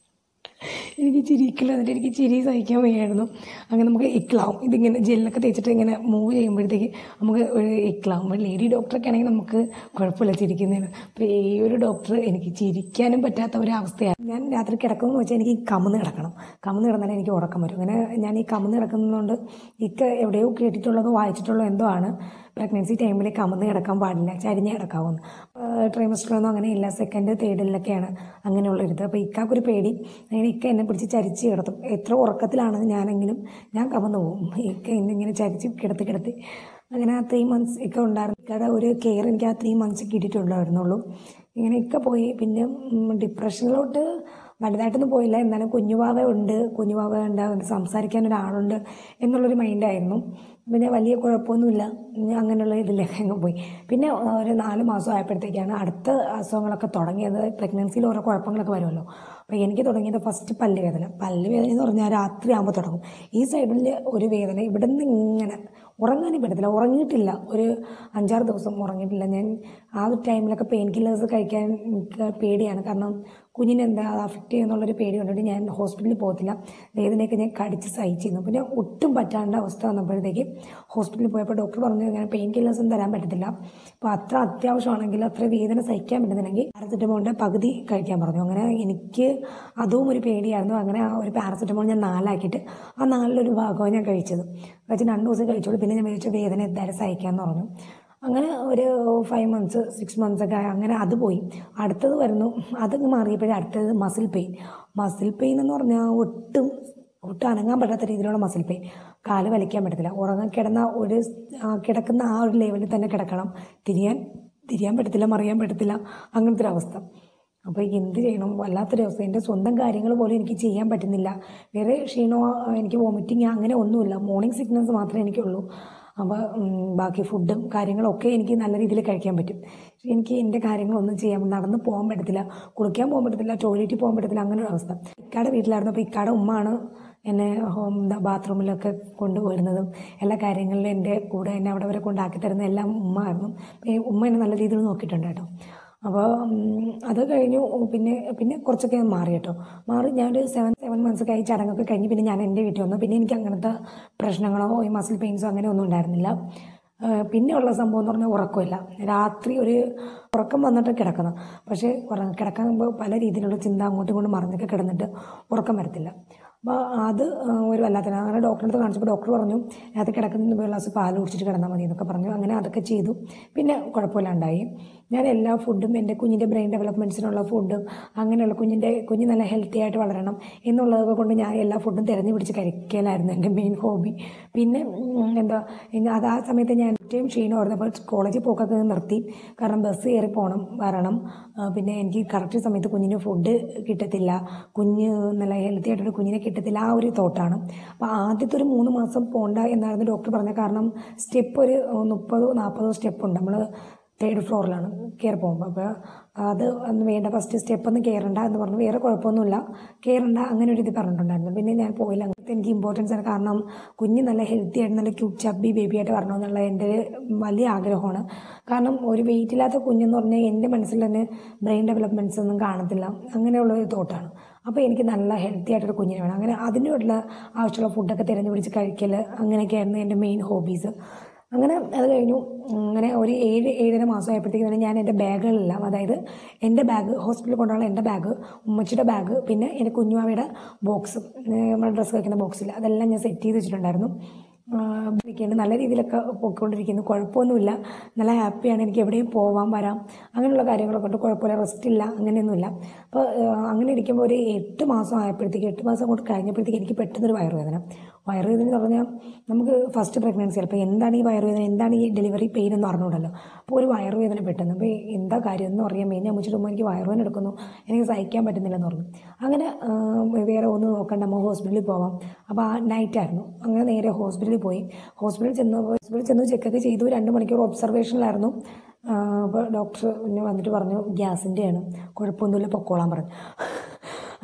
എനിക്ക് ചിരിക്കില്ല എന്നിട്ട് എനിക്ക് ചിരി സഹിക്കാൻ വയ്യായിരുന്നു അങ്ങനെ നമുക്ക് ഇക്ലാവും ഇതിങ്ങനെ ജെല്ലൊക്കെ തേച്ചിട്ട് ഇങ്ങനെ മൂവ് ചെയ്യുമ്പോഴത്തേക്ക് നമുക്ക് ഒരു ഇക്ലാവും ഒരു ലേഡി ഡോക്ടറൊക്കെ ആണെങ്കിൽ നമുക്ക് കുഴപ്പമില്ല ചിരിക്കുന്നതിന് അപ്പോൾ ഈ ഒരു ഡോക്ടർ എനിക്ക് ചിരിക്കാനും പറ്റാത്ത ഒരു അവസ്ഥയാണ് ഞാൻ രാത്രി കിടക്കുമെന്ന് വെച്ചാൽ എനിക്ക് കമന്ന് കിടക്കണം കമന്ന് കിടന്നാലേ എനിക്ക് ഉറക്കം വരും അങ്ങനെ ഞാൻ ഈ കമന്ന് കിടക്കുന്നതുകൊണ്ട് ഇക്ക എവിടെയോ കേട്ടിട്ടുള്ളതോ വായിച്ചിട്ടുള്ളതോ എന്തോ ആണ് പ്രഗ്നൻസി ടൈമിൽ കമന്ന് കിടക്കാൻ പാടില്ല ചരിഞ്ഞ് കിടക്കാവുന്നു ട്രൈമസ്റ്ററൊന്നും അങ്ങനെ ഇല്ല സെക്കൻഡ് തേർഡിലൊക്കെയാണ് അങ്ങനെയുള്ളൊരിത് അപ്പോൾ ഇക്കാക്കൊരു പേടി അങ്ങനെ ഇക്ക എന്നെ പിടിച്ച് ചരിച്ച് കിടത്തും എത്ര ഉറക്കത്തിലാണ് ഞാനെങ്കിലും ഞാൻ കമന്ന് പോകും ഇക്ക എന്നെ ഇങ്ങനെ ചരിച്ച് കിടത്തി കിടത്തി അങ്ങനെ ആ ത്രീ മന്ത്സ് ഇക്ക ഉണ്ടായിരുന്നു ഇക്കയുടെ ഒരു കെയർ എനിക്ക് ആ ത്രീ മന്ത്സ് കിട്ടിയിട്ടുണ്ടായിരുന്നുള്ളൂ ഇങ്ങനെ ഇക്ക പോയി പിന്നെ ഉം, ഡിപ്രഷനിലോട്ട് വലുതായിട്ടൊന്നും പോയില്ല എന്നാലും കുഞ്ഞുവാവ ഉണ്ട് കുഞ്ഞുവാവ ഉണ്ട് അവന് സംസാരിക്കാൻ ഒരാളുണ്ട് എന്നുള്ളൊരു മൈൻഡായിരുന്നു പിന്നെ വലിയ കുഴപ്പമൊന്നുമില്ല ഞാൻ അങ്ങനെയുള്ള ഇതിലൊക്കെ അങ്ങ് പോയി പിന്നെ ആ, ഒരു നാല് മാസം ആയപ്പോഴത്തേക്കാണ് അടുത്ത അസുഖങ്ങളൊക്കെ തുടങ്ങിയത് പ്രഗ്നൻസിയിൽ ഓരോ കുഴപ്പങ്ങളൊക്കെ വരുമല്ലോ അപ്പോൾ എനിക്ക് തുടങ്ങിയത് ഫസ്റ്റ് പല്ല് വേദന പല്ല് വേദന എന്ന് പറഞ്ഞാൽ രാത്രി ആകുമ്പോൾ തുടങ്ങും ഈ സൈഡിൽ ഒരു വേദന ഇവിടെ നിന്ന് ഇങ്ങനെ ഉറങ്ങാനും പറ്റത്തില്ല ഉറങ്ങിയിട്ടില്ല ഒരു അഞ്ചാറ് ദിവസം ഉറങ്ങിയിട്ടില്ല ഞാൻ ആ ഒരു ടൈമിലൊക്കെ പെയിൻ കില്ലേഴ്സ് കഴിക്കാൻ എനിക്ക് പേടിയാണ് കാരണം കുഞ്ഞിനെ എന്താ അത് അഫക്റ്റ് ചെയ്യുന്നുള്ളൊരു പേടി കൊണ്ടിട്ട് ഞാൻ ഹോസ്പിറ്റലിൽ പോകത്തില്ല വേദനയൊക്കെ ഞാൻ കടിച്ച് സഹിച്ചിരുന്നു പിന്നെ ഒട്ടും പറ്റാണ്ട അവസ്ഥ വന്നപ്പോഴത്തേക്ക് ഹോസ്പിറ്റലിൽ പോയപ്പോൾ ഡോക്ടർ പറഞ്ഞു ഇങ്ങനെ പെയിൻ കില്ലേഴ്സ് ഒന്നും തരാൻ പറ്റത്തില്ല അപ്പോൾ അത്ര അത്യാവശ്യമാണെങ്കിൽ അത്ര വേദന സഹിക്കാൻ പറ്റുന്നില്ലെങ്കിൽ പാരസെറ്റമോളിൻ്റെ പകുതി കഴിക്കാൻ പറഞ്ഞു അങ്ങനെ എനിക്ക് അതും ഒരു പേടിയായിരുന്നു അങ്ങനെ ആ ഒരു പാരസെറ്റമോൾ ഞാൻ നാലാക്കിയിട്ട് ആ നാലിലൊരു ഭാഗമാണ് ഞാൻ കഴിച്ചത് കഴിച്ച് രണ്ട് ദിവസം കഴിച്ചോളൂ പിന്നെ ഞാൻ വിചാരിച്ചു വേദന എന്തായാലും സഹിക്കാമെന്ന് പറഞ്ഞു അങ്ങനെ ഒരു ഫൈവ് മന്ത്സ് സിക്സ് മന്ത്സ് ഒക്കെ ആയി. അങ്ങനെ അത് പോയി അടുത്തത് വരുന്നു അതങ്ങ് മാറിയപ്പോഴേ അടുത്തത് മസിൽ പെയിൻ മസിൽ പെയിൻ എന്ന് പറഞ്ഞാൽ ഒട്ടും ഒട്ടും അനങ്ങാൻ പറ്റാത്ത രീതിയിലുള്ള മസിൽ പെയിൻ കാല് വലിക്കാൻ പറ്റത്തില്ല ഉറങ്ങാൻ കിടന്ന ഒരു ആ കിടക്കുന്ന ആ ഒരു ലെവലിൽ തന്നെ കിടക്കണം തിരിയാൻ തിരിയാൻ പറ്റത്തില്ല മറിയാൻ പറ്റത്തില്ല അങ്ങനത്തെ ഒരു അവസ്ഥ അപ്പോൾ എന്ത് ചെയ്യണം വല്ലാത്തൊരു അവസ്ഥ എൻ്റെ സ്വന്തം കാര്യങ്ങൾ പോലും എനിക്ക് ചെയ്യാൻ പറ്റുന്നില്ല വേറെ ക്ഷീണമോ എനിക്ക് വോമിറ്റിങ് അങ്ങനെ ഒന്നുമില്ല മോർണിംഗ് സിക്നസ് മാത്രമേ എനിക്കുള്ളൂ അപ്പോൾ ഉം, ബാക്കി ഫുഡും കാര്യങ്ങളൊക്കെ എനിക്ക് നല്ല രീതിയിൽ കഴിക്കാൻ പറ്റും പക്ഷേ എനിക്ക് എൻ്റെ കാര്യങ്ങളൊന്നും ചെയ്യാൻ നടന്ന് പോകാൻ പറ്റത്തില്ല കുളിക്കാൻ പോകാൻ പറ്റത്തില്ല ടോയ്ലറ്റിൽ പോകാൻ പറ്റത്തില്ല അങ്ങനെ ഒരു അവസ്ഥ ഇക്കാടെ വീട്ടിലായിരുന്നു അപ്പോൾ ഇക്കാടെ ഉമ്മാണ് എന്നെ ഹോം ബാത്റൂമിലൊക്കെ കൊണ്ടുപോയിരുന്നതും എല്ലാ കാര്യങ്ങളിലും എൻ്റെ കൂടെ എന്നെ അവിടെ വരെ കൊണ്ടാക്കി തരുന്ന എല്ലാം ഉമ്മ ആയിരുന്നു ഈ ഉമ്മ എന്നെ നല്ല രീതിയിൽ നോക്കിയിട്ടുണ്ട് കേട്ടോ അപ്പോൾ ഉം, അത് കഴിഞ്ഞു പിന്നെ പിന്നെ കുറച്ചൊക്കെ മാറി കേട്ടോ മാറി ഞാനൊരു സെവൻ സെവൻ മന്ത്സ് ഒക്കെ ആയി ചടങ്ങൊക്കെ കഴിഞ്ഞ് പിന്നെ ഞാൻ എൻ്റെ വീട്ടിൽ വന്നു പിന്നെ എനിക്ക് അങ്ങനത്തെ പ്രശ്നങ്ങളോ ഈ മസിൽ പെയിൻസോ അങ്ങനെ ഒന്നും ഉണ്ടായിരുന്നില്ല ആ, പിന്നെയുള്ള സംഭവം എന്ന് പറഞ്ഞാൽ ഉറക്കമില്ല രാത്രി ഒരു ഉറക്കം വന്നിട്ട് കിടക്കണം പക്ഷേ ഉറ- കിടക്കുമ്പോൾ പല രീതിയിലുള്ള ചിന്ത അങ്ങോട്ടും ഇങ്ങോട്ടും മറിഞ്ഞൊക്കെ കിടന്നിട്ട് ഉറക്കം വരത്തില്ല അപ്പോൾ അത് ആ, ഒരു വല്ലാത്ത അങ്ങനെ ഡോക്ടറെ അടുത്ത് കാണിച്ചപ്പോൾ ഡോക്ടർ പറഞ്ഞു അത് കിടക്കുന്ന ഒരു ഗ്ലാസ് പാൽ കുടിച്ചിട്ട് കിടന്നാൽ മതി എന്നൊക്കെ പറഞ്ഞു അങ്ങനെ അതൊക്കെ ചെയ്തു പിന്നെ കുഴപ്പമില്ലാണ്ടായി ഞാൻ എല്ലാ ഫുഡും എൻ്റെ കുഞ്ഞിൻ്റെ ബ്രെയിൻ ഡെവലപ്മെൻറ്റ്സിനുള്ള ഫുഡും അങ്ങനെയുള്ള കുഞ്ഞിൻ്റെ കുഞ്ഞ് നല്ല ഹെൽത്തി ആയിട്ട് വളരണം എന്നുള്ളതൊക്കെ കൊണ്ട് ഞാൻ എല്ലാ ഫുഡും തിരഞ്ഞു പിടിച്ച് കഴിക്കലായിരുന്നു എൻ്റെ മെയിൻ ഹോബി പിന്നെ ഉം, എന്താ ഇനി അത് ആ സമയത്ത് ഞാൻ ഏറ്റവും ക്ഷീണമായിരുന്നു അപ്പോൾ കോളേജിൽ പോക്കൊക്കെ നിർത്തി കാരണം ബസ് കയറി പോകണം വരണം ആ, പിന്നെ എനിക്ക് കറക്റ്റ് സമയത്ത് കുഞ്ഞിന് ഫുഡ് കിട്ടത്തില്ല കുഞ്ഞ് നല്ല ഹെൽത്തി ആയിട്ടൊരു കുഞ്ഞിനെ കിട്ടത്തില്ല ആ ഒരു തോട്ടാണ് അപ്പോൾ ആദ്യത്തെ ഒരു മൂന്ന് മാസം പോണ്ട എന്നായിരുന്നു ഡോക്ടർ പറഞ്ഞത് കാരണം സ്റ്റെപ്പ് ഒരു മുപ്പതോ നാൽപ്പതോ സ്റ്റെപ്പ് ഉണ്ട് നമ്മൾ തേർഡ് ഫ്ലോറിലാണ് കയറി പോകുമ്പോൾ അപ്പോൾ അത് ഒന്ന് വേണ്ട ഫസ്റ്റ് സ്റ്റെപ്പ് ഒന്നും കയറണ്ട എന്ന് പറഞ്ഞു വേറെ കുഴപ്പമൊന്നുമില്ല കയറണ്ട അങ്ങനെ ഒരു ഇത് പറഞ്ഞിട്ടുണ്ടായിരുന്നു പിന്നെ ഞാൻ പോയില്ല അങ്ങനത്തെ എനിക്ക് ഇമ്പോർട്ടൻസ് ആണ് കാരണം കുഞ്ഞ് നല്ല ഹെൽത്തി ആയിട്ട് നല്ല ക്യൂട്ട് ചബ്ബി ബേബി ആയിട്ട് വരണമെന്നുള്ള എൻ്റെ ഒരു വലിയ ആഗ്രഹമാണ് കാരണം ഒരു വെയിറ്റ് ഇല്ലാത്ത കുഞ്ഞെന്ന് പറഞ്ഞാൽ എൻ്റെ മനസ്സിൽ തന്നെ ബ്രെയിൻ ഡെവലപ്മെൻറ്റ്സ് ഒന്നും കാണത്തില്ല അങ്ങനെയുള്ള ഒരു തോട്ടാണ് അപ്പോൾ എനിക്ക് നല്ല ഹെൽത്തി ആയിട്ടൊരു കുഞ്ഞിനെ വേണം അങ്ങനെ അതിനുള്ള ആവശ്യമുള്ള ഫുഡൊക്കെ തിരഞ്ഞു പിടിച്ച് കഴിക്കൽ അങ്ങനെയൊക്കെയായിരുന്നു എൻ്റെ മെയിൻ ഹോബീസ് അങ്ങനെ അത് കഴിഞ്ഞു അങ്ങനെ ഒരു ഏഴ് ഏഴര മാസം ആയപ്പോഴത്തേക്കും തന്നെ ഞാൻ എൻ്റെ ബാഗുകളെല്ലാം അതായത് എൻ്റെ ബാഗ് ഹോസ്പിറ്റലിൽ കൊണ്ടുള്ള എൻ്റെ ബാഗ് ഉമ്മച്ചിയുടെ ബാഗ് പിന്നെ എൻ്റെ കുഞ്ഞുമാവയുടെ ബോക്സ് നമ്മുടെ ഡ്രസ്സ് വയ്ക്കുന്ന ബോക്സിൽ അതെല്ലാം ഞാൻ സെറ്റ് ചെയ്ത് വെച്ചിട്ടുണ്ടായിരുന്നു ഇരിക്കേണ്ട നല്ല രീതിയിലൊക്കെ പോയിക്കൊണ്ടിരിക്കുന്നു കുഴപ്പമൊന്നുമില്ല നല്ല ഹാപ്പിയാണ് എനിക്ക് എവിടെയും പോവാൻ വരാം അങ്ങനെയുള്ള കാര്യങ്ങളൊക്കെ ഉണ്ട് കുഴപ്പമില്ല റെസ്റ്റ് ഇല്ല അങ്ങനെയൊന്നുമില്ല അപ്പോൾ അങ്ങനെ ഇരിക്കുമ്പോൾ ഒരു എട്ട് മാസം ആയപ്പോഴത്തേക്ക് എട്ട് മാസം അങ്ങോട്ട് കഴിഞ്ഞപ്പോഴത്തേക്ക് എനിക്ക് പെട്ടെന്നൊരു വയറുവേദന വയറുവേദന എന്ന് പറഞ്ഞാൽ നമുക്ക് ഫസ്റ്റ് പ്രഗ്നൻസി അപ്പോൾ എന്താണ് ഈ വയറുവേദന എന്താണ് ഈ ഡെലിവറി പെയിൻ എന്ന് അറിഞ്ഞൂടല്ലോ അപ്പോൾ ഒരു വയറുവേദന പെട്ടെന്ന് അപ്പോൾ എന്താ കാര്യം എന്ന് അറിയാൻ വേണ്ടി അമ്മച്ചിട്ട് ഉമ്മ എനിക്ക് വയറുവേദന എടുക്കുന്നു എനിക്ക് സഹിക്കാൻ പറ്റുന്നില്ലെന്ന് പറഞ്ഞു അങ്ങനെ ആ, വേറെ ഒന്നും നോക്കണ്ട അമ്മ ഹോസ്പിറ്റലിൽ പോവാം അപ്പോൾ ആ നൈറ്റ് ആയിരുന്നു അങ്ങനെ നേരെ ഹോസ്പിറ്റലിൽ പോയി ഹോസ്പിറ്റലിൽ ചെന്ന് ഹോസ്പിറ്റലിൽ ചെന്ന് ചെക്കൊക്കെ ചെയ്തു രണ്ട് മണിക്കൂർ ഒബ്സർവേഷനിലായിരുന്നു അപ്പോൾ ഡോക്ടർ പിന്നെ വന്നിട്ട് പറഞ്ഞു ഗ്യാസിൻ്റെയാണ് കുഴപ്പമൊന്നുമില്ല പൊക്കോളാൻ പറഞ്ഞു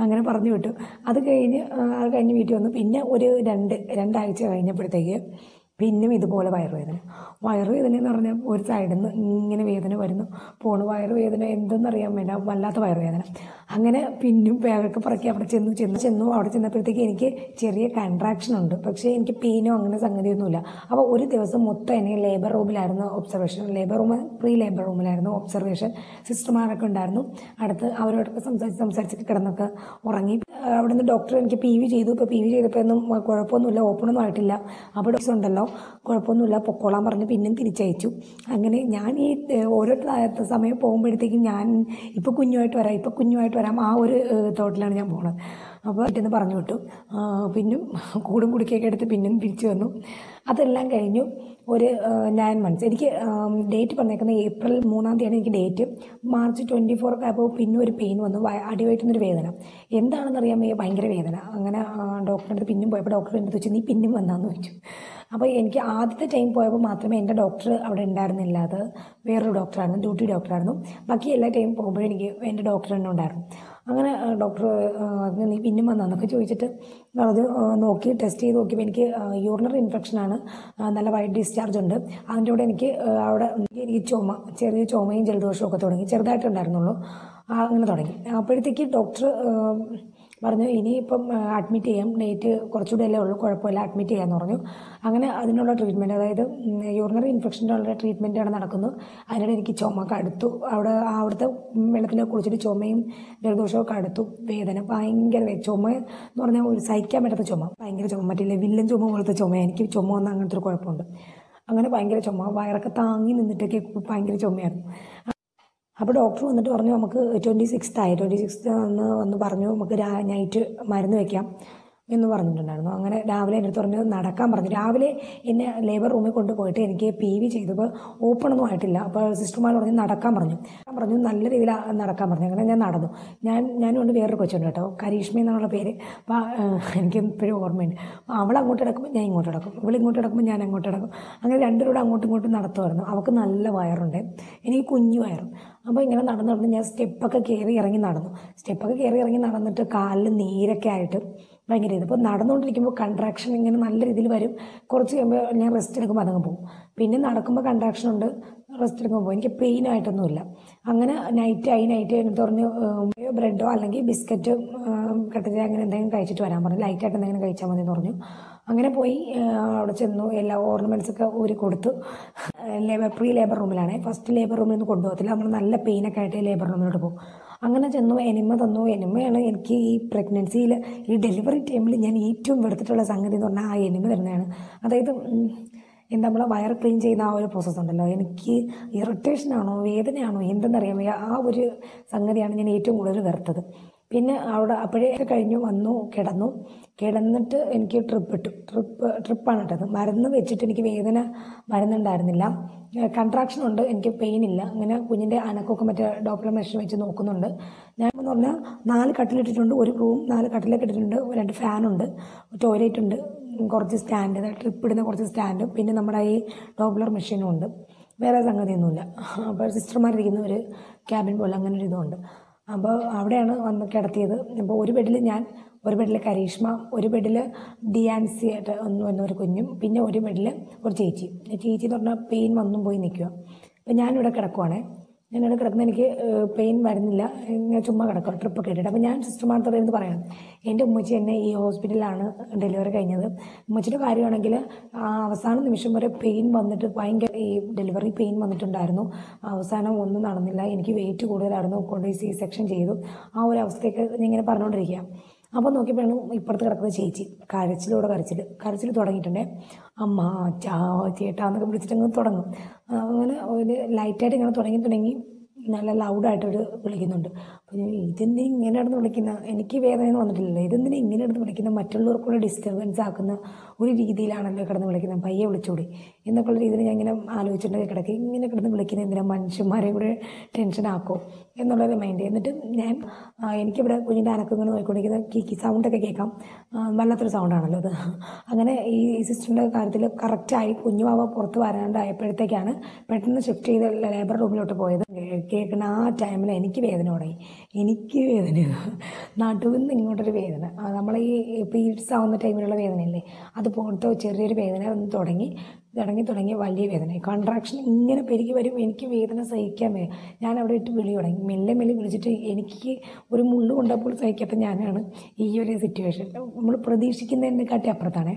അങ്ങനെ പറഞ്ഞു വിട്ടു അത് കഴിഞ്ഞ് ആ, അത് കഴിഞ്ഞ് വീട്ടിൽ വന്നു പിന്നെ ഒരു രണ്ട് രണ്ടാഴ്ച കഴിഞ്ഞപ്പോഴത്തേക്ക് പിന്നും ഇതുപോലെ വയറുവേദന വയറുവേദന എന്ന് പറഞ്ഞാൽ ഒരു സൈഡിൽ നിന്ന് ഇങ്ങനെ വേദന വരുന്നു പോണു വയറുവേദന എന്തെന്നറിയാൻ വേണ്ട വല്ലാത്ത വയറുവേദന അങ്ങനെ പിന്നും വേഗമൊക്കെ പറക്കി അവിടെ ചെന്നു ചെന്നു ചെന്നു അവിടെ ചെന്നപ്പോഴത്തേക്ക് എനിക്ക് ചെറിയ കൺട്രാക്ഷൻ ഉണ്ട് പക്ഷേ എനിക്ക് പെയിനോ അങ്ങനെ സംഗതിയൊന്നുമില്ല അപ്പോൾ ഒരു ദിവസം മൊത്തം എന്നെ ലേബർ റൂമിലായിരുന്നു observation labour room pre labour റൂമിലായിരുന്നു ഒബ്സർവേഷൻ സിസ്റ്റർമാരൊക്കെ ഉണ്ടായിരുന്നു അടുത്ത് അവരോടൊക്കെ സംസാരിച്ച് സംസാരിച്ചൊക്കെ കിടന്നൊക്കെ ഉറങ്ങി അവിടെ നിന്ന് ഡോക്ടർ എനിക്ക് പി വി ചെയ്തു ഇപ്പോൾ പി വി ചെയ്തപ്പോൾ ഒന്നും കുഴപ്പമൊന്നുമില്ല ഓപ്പണൊന്നും ആയിട്ടില്ല അപ്പോൾ ഡോക്ടർ ഉണ്ടല്ലോ കുഴപ്പമൊന്നുമില്ല പൊക്കോളാൻ പറഞ്ഞ് പിന്നെയും തിരിച്ചയച്ചു അങ്ങനെ ഞാൻ ഈ ഏഹ്, ഓരോ ത- സമയം പോകുമ്പോഴത്തേക്കും ഞാൻ ഇപ്പോൾ കുഞ്ഞുമായിട്ട് വരാം ഇപ്പോൾ കുഞ്ഞുമായിട്ട് വരാം ആ ഒരു തോട്ടിലാണ് ഞാൻ പോണത് അപ്പോൾ വീട്ടിൽ പറഞ്ഞു വിട്ടു ആ, പിന്നും കൂടും കുടിക്കൊക്കെ എടുത്ത് പിന്നും തിരിച്ചു വന്നു അതെല്ലാം കഴിഞ്ഞു ഒരു നയൻ മന്ത്സ് എനിക്ക് ഡേറ്റ് പറഞ്ഞേക്കുന്നത് ഏപ്രിൽ മൂന്നാം തീയതിയാണ് എനിക്ക് ഡേറ്റ് മാർച്ച് ട്വൻറ്റി ഫോർ ഒക്കെ ആയപ്പോൾ പിന്നെ ഒരു പെയിൻ വന്നു വയ- അടിവയറ്റുന്നൊരു വേദന എന്താണെന്ന് അറിയാൻ വയ്യ ഭയങ്കര വേദന അങ്ങനെ ഡോക്ടറിൻ്റെ അടുത്ത് പിന്നും പോയപ്പോൾ ഡോക്ടർ എൻ്റെ അടുത്ത് വെച്ചു നീ പിന്നും വന്നാന്ന് വെച്ചു അപ്പോൾ എനിക്ക് ആദ്യത്തെ ടൈം പോയപ്പോൾ മാത്രമേ എൻ്റെ ഡോക്ടർ അവിടെ ഉണ്ടായിരുന്നില്ല അത് വേറൊരു ഡോക്ടറായിരുന്നു ഡ്യൂട്ടി ഡോക്ടറായിരുന്നു ബാക്കി എല്ലാ ടൈം പോകുമ്പോഴും എനിക്ക് എൻ്റെ ഡോക്ടർ തന്നെ ഉണ്ടായിരുന്നു അങ്ങനെ ഡോക്ടർ നീ പിന്നും വന്നാന്നൊക്കെ ചോദിച്ചിട്ട് അത് ആ, നോക്കി ടെസ്റ്റ് ചെയ്ത് നോക്കിയപ്പോൾ എനിക്ക് യൂറിനറി ഇൻഫെക്ഷനാണ് നല്ല വൈറ്റ് ഡിസ്ചാർജ് ഉണ്ട് അതിൻ്റെ കൂടെ എനിക്ക് ആ, അവിടെ എനിക്ക് ചുമ ചെറിയ ചുമയും ജലദോഷവും ഒക്കെ തുടങ്ങി ചെറുതായിട്ടുണ്ടായിരുന്നുള്ളൂ ആ, അങ്ങനെ തുടങ്ങി അപ്പോഴത്തേക്ക് ഡോക്ടർ പറഞ്ഞു ഇനിയിപ്പം അഡ്മിറ്റ് ചെയ്യാം ഡേറ്റ് കുറച്ചുകൂടെ അല്ലേ ഉള്ളൂ കുഴപ്പമില്ല അഡ്മിറ്റ് ചെയ്യാമെന്ന് പറഞ്ഞു അങ്ങനെ അതിനുള്ള ട്രീറ്റ്മെൻറ്റ് അതായത് യൂറിനറി ഇൻഫെക്ഷൻ്റെ ഉള്ള ട്രീറ്റ്മെൻറ്റാണ് നടക്കുന്നത് അതിനിടെ എനിക്ക് ചുമ കടുത്തു അവിടെ അവിടുത്തെ വെള്ളത്തിലൊക്കെ കുളിച്ചിട്ട് ചുമയും ജലദോഷമൊക്കെ അടുത്തു വേദന ഭയങ്കര വേ- ചുമ എന്ന് പറഞ്ഞാൽ ഒരു സഹിക്കാൻ പറ്റാത്ത ചുമ ഭയങ്കര ചുമ മറ്റില്ല വില്ലൻ ചുമ പോലത്തെ ചുമ എനിക്ക് ചുമ വന്ന അങ്ങനത്തെ ഒരു കുഴപ്പമുണ്ട് അങ്ങനെ ഭയങ്കര ചുമ വയറൊക്കെ താങ്ങി നിന്നിട്ടൊക്കെ ഭയങ്കര ചുമയായിരുന്നു അപ്പോൾ ഡോക്ടർ വന്നിട്ട് പറഞ്ഞു നമുക്ക് ട്വൻറ്റി സിക്സ്ത് ആയി ട്വൻറ്റി സിക്സ്ത് എന്ന് വന്ന് പറഞ്ഞു നമുക്ക് രാ നൈറ്റ് മരുന്ന് വെക്കാം എന്ന് പറഞ്ഞിട്ടുണ്ടായിരുന്നു അങ്ങനെ രാവിലെ എൻ്റെ അടുത്ത് പറഞ്ഞു നടക്കാൻ പറഞ്ഞു രാവിലെ എന്നെ ലേബർ റൂമിൽ കൊണ്ടുപോയിട്ട് എനിക്ക് പി വി ചെയ്തപ്പോൾ ഓപ്പൺ ഒന്നും ആയിട്ടില്ല അപ്പോൾ സിസ്റ്റർമാർ പറഞ്ഞു നടക്കാൻ പറഞ്ഞു ഞാൻ പറഞ്ഞു നല്ല രീതിയിൽ നടക്കാൻ പറഞ്ഞു അങ്ങനെ ഞാൻ നടന്നു ഞാൻ ഞാനും കൊണ്ട് വേറൊരു കൊച്ചുണ്ട് കേട്ടോ കരീഷ്മ എന്നുള്ള പേര് അപ്പോൾ എനിക്ക് ഇപ്പോഴും ഓർമ്മയുണ്ട് അപ്പോൾ അവൾ അങ്ങോട്ട് കിടക്കുമ്പോൾ ഞാൻ ഇങ്ങോട്ട് കിടക്കും ഇവൾ ഇങ്ങോട്ട് കിടക്കുമ്പോൾ ഞാൻ അങ്ങോട്ട് കിടക്കും അങ്ങനെ രണ്ടുപേരും അങ്ങോട്ടും ഇങ്ങോട്ടും നടത്തുമായിരുന്നു അവൾക്ക് നല്ല വയറുണ്ട് എനിക്ക് കുഞ്ഞു വയറും അപ്പോൾ ഇങ്ങനെ നടന്ന് നടന്ന് ഞാൻ സ്റ്റെപ്പൊക്കെ കയറി ഇറങ്ങി നടന്നു സ്റ്റെപ്പൊക്കെ കയറി ഇറങ്ങി നടന്നിട്ട് കാലിൽ നീരൊക്കെ ആയിട്ട് ഭയങ്കര ഇത് അപ്പോൾ നടന്നുകൊണ്ടിരിക്കുമ്പോൾ കൺട്രാക്ഷൻ ഇങ്ങനെ നല്ല രീതിയിൽ വരും കുറച്ച് കഴിയുമ്പോൾ ഞാൻ റെസ്റ്റ് എടുക്കുമ്പോൾ അതങ്ങ് പോകും പിന്നെ നടക്കുമ്പോൾ കൺട്രാക്ഷൻ ഉണ്ട് റെസ്റ്റ് എടുക്കുമ്പോൾ പോകും എനിക്ക് പെയിൻ ആയിട്ടൊന്നുമില്ല അങ്ങനെ നൈറ്റ് ആയി നൈറ്റ് കഴിഞ്ഞിട്ട് പറഞ്ഞു ബ്രെഡോ അല്ലെങ്കിൽ ബിസ്ക്കറ്റ് കട്ടിച്ച അങ്ങനെ എന്തെങ്കിലും കഴിച്ചിട്ട് വരാൻ പറഞ്ഞു ലൈറ്റായിട്ട് എന്തെങ്കിലും കഴിച്ചാൽ മതി എന്ന് പറഞ്ഞു അങ്ങനെ പോയി ആ, അവിടെ ചെന്നു എല്ലാ ഓർണമെൻറ്റ്സ് ഒക്കെ ഊരി കൊടുത്തു ലേബർ പ്രീ ലേബർ റൂമിലാണ് ഫസ്റ്റ് ലേബർ റൂമിൽ നിന്ന് കൊണ്ടുപോകത്തില്ല നമ്മൾ നല്ല പെയിനൊക്കെ ആയിട്ട് ലേബർ റൂമിലോട്ട് പോകും അങ്ങനെ ചെന്നു എനിമ തന്നു എനിമയാണ് എനിക്ക് ഈ പ്രഗ്നൻസിയിൽ ഈ ഡെലിവറി ടൈമിൽ ഞാൻ ഏറ്റവും വെറുത്തിട്ടുള്ള സംഗതി എന്ന് പറഞ്ഞാൽ ആ എനിമ തരുന്നതാണ് അതായത് ഉം, എന്താ നമ്മളെ വയർ ക്ലീൻ ചെയ്യുന്ന ആ ഒരു പ്രോസസ്സ് ഉണ്ടല്ലോ എനിക്ക് ഇറിറ്റേഷനാണോ വേദനയാണോ എന്തെന്നറിയാൻ വയ്യ ആ ഒരു സംഗതിയാണ് ഞാൻ ഏറ്റവും കൂടുതൽ വെറുത്തത് പിന്നെ അവിടെ അപ്പോഴേ കഴിഞ്ഞു വന്നു കിടന്നു കിടന്നിട്ട് എനിക്ക് ട്രിപ്പ് ഇട്ടു ട്രിപ്പ് ട്രിപ്പാണ് ഇട്ടത് മരുന്ന് വെച്ചിട്ട് എനിക്ക് വേദന വരുന്നുണ്ടായിരുന്നില്ല കൺട്രാക്ഷൻ ഉണ്ട് എനിക്ക് പെയിൻ ഇല്ല അങ്ങനെ കുഞ്ഞിൻ്റെ അനക്കമൊക്കെ മറ്റേ ഡോക്ടർ മെഷീൻ വെച്ച് നോക്കുന്നുണ്ട് ഞാൻ എന്ന് പറഞ്ഞാൽ നാല് കട്ടിലിട്ടിട്ടുണ്ട് ഒരു റൂം നാല് കട്ടിലൊക്കെ ഇട്ടിട്ടുണ്ട് രണ്ട് ഫാനുണ്ട് ടോയ്ലറ്റ് ഉണ്ട് കുറച്ച് സ്റ്റാൻഡ് ട്രിപ്പ് ഇടുന്ന കുറച്ച് സ്റ്റാൻഡും പിന്നെ നമ്മുടെ ഈ ഡോപ്ലർ മെഷീനും ഉണ്ട് വേറെ സംഗതിയൊന്നുമില്ല അപ്പോൾ സിസ്റ്റർമാരിരിക്കുന്ന ഒരു ക്യാബിൻ പോലെ അങ്ങനെ ഒരു ഇതുണ്ട് അപ്പോൾ അവിടെയാണ് വന്ന് കിടത്തിയത് അപ്പോൾ ഒരു ബെഡിൽ ഞാൻ ഒരു ബെഡിൽ കരീഷ്മ ഒരു ബെഡിൽ ഡിയാൻസി ആയിട്ട് ഒന്ന് വന്ന ഒരു കുഞ്ഞും പിന്നെ ഒരു ബെഡിൽ ഒരു ചേച്ചി ചേച്ചി എന്ന് പറഞ്ഞാൽ പെയിൻ വന്നും പോയി നിൽക്കുക അപ്പോൾ ഞാനിവിടെ കിടക്കുവാണേ ഞാനിവിടെ കിടക്കുന്ന എനിക്ക് പെയിൻ വരുന്നില്ല ഇങ്ങനെ ചുമ്മാ കിടക്കുക ട്രിപ്പൊക്കെ ഇട്ടിട്ട് അപ്പോൾ ഞാൻ സിസ്റ്റർമാരുടെ അടുത്ത് പറയണം എൻ്റെ ഉമ്മച്ചി എന്നെ ഈ ഹോസ്പിറ്റലിലാണ് ഡെലിവറി കഴിഞ്ഞത് ഉമ്മച്ചിയുടെ കാര്യമാണെങ്കിൽ ആ അവസാന നിമിഷം വരെ പെയിൻ വന്നിട്ട് ഭയങ്കര ഈ ഡെലിവറി പെയിൻ വന്നിട്ടുണ്ടായിരുന്നു അവസാനം ഒന്നും നടന്നില്ല എനിക്ക് വെയിറ്റ് കൂടുതലായിരുന്നു കൊണ്ടുപോയി സി സെക്ഷൻ ചെയ്തു ആ ഒരു അവസ്ഥയൊക്കെ ഞാൻ ഇങ്ങനെ പറഞ്ഞുകൊണ്ടിരിക്കുക അപ്പോൾ നോക്കിയപ്പോഴാണ് ഇപ്പുറത്ത് കിടക്കുന്ന ചേച്ചി കരച്ചിലൂടെ കരച്ചിൽ കരച്ചിൽ തുടങ്ങിയിട്ടുണ്ടേ അമ്മ ചാ ചേട്ടാ എന്നൊക്കെ വിളിച്ചിട്ട് അങ്ങ് തുടങ്ങും അങ്ങനെ ഒരു ലൈറ്റായിട്ട് ഇങ്ങനെ തുടങ്ങി തുടങ്ങി നല്ല ലൗഡായിട്ടൊരു വിളിക്കുന്നുണ്ട് അപ്പോൾ ഞാൻ ഇതെന്തിനാ ഇങ്ങനെ കിടന്ന് വിളിക്കുന്ന എനിക്ക് വേദനയൊന്നും വന്നിട്ടില്ലല്ലോ ഇതെന്തിനാ ഇങ്ങനെ കിടന്ന് വിളിക്കുന്ന മറ്റുള്ളവർക്കുള്ള ഡിസ്റ്റർബൻസ് ആക്കുന്ന ഒരു രീതിയിലാണല്ലോ കിടന്ന് വിളിക്കുന്നത് പയ്യെ വിളിച്ചൂടി എന്നൊക്കെയുള്ള രീതിയിൽ ഞാൻ ഇങ്ങനെ ആലോചിച്ചിട്ടുണ്ടെങ്കിൽ കിടക്കി ഇങ്ങനെ കിടന്ന് വിളിക്കുന്ന എന്തിനാ മനുഷ്യന്മാരെ കൂടെ ടെൻഷനാക്കോ എന്നുള്ളൊരു മൈൻഡ് എന്നിട്ട് ഞാൻ ആ, എനിക്കിവിടെ കുഞ്ഞിൻ്റെ അനക്കം ഇങ്ങനെ നോക്കിക്കൊണ്ടിരിക്കുന്ന കിക്കി സൗണ്ടൊക്കെ കേൾക്കാം ആ, വല്ലാത്തൊരു സൗണ്ടാണല്ലോ അത് അങ്ങനെ ഈ സിസ്റ്ററിൻ്റെ കാര്യത്തിൽ കറക്റ്റായി കുഞ്ഞുമാവ പുറത്ത് വരാണ്ടായപ്പോഴത്തേക്കാണ് പെട്ടെന്ന് ഷിഫ്റ്റ് ചെയ്ത് ലേബർ റൂമിലോട്ട് പോയത് കേൾക്കുന്ന ആ ടൈമിൽ എനിക്ക് വേദന തുടങ്ങി എനിക്ക് വേദന നടുവിൽ നിന്ന് ഇങ്ങോട്ടൊരു വേദന ആ, നമ്മളെ ഈ പീരീഡ്സ് ആവുന്ന ടൈമിലുള്ള വേദനയില്ലേ അതുപോലത്തെ ചെറിയൊരു വേദന ഒന്ന് തുടങ്ങി തുടങ്ങി തുടങ്ങി വലിയ വേദന കോൺട്രാക്ഷൻ ഇങ്ങനെ പെരുകി വരും എനിക്ക് വേദന സഹിക്കാൻ വയ്യ ഞാൻ അവിടെ ഇട്ട് വിളി തുടങ്ങി മെല്ലെ മെല്ലെ വിളിച്ചിട്ട് എനിക്ക് ഒരു മുള്ളു കൊണ്ടപ്പോൾ സഹിക്കാത്ത ഞാനാണ് ഈ ഒരു സിറ്റുവേഷൻ നമ്മൾ പ്രതീക്ഷിക്കുന്നതിനെക്കാട്ടി അപ്പുറത്താണ്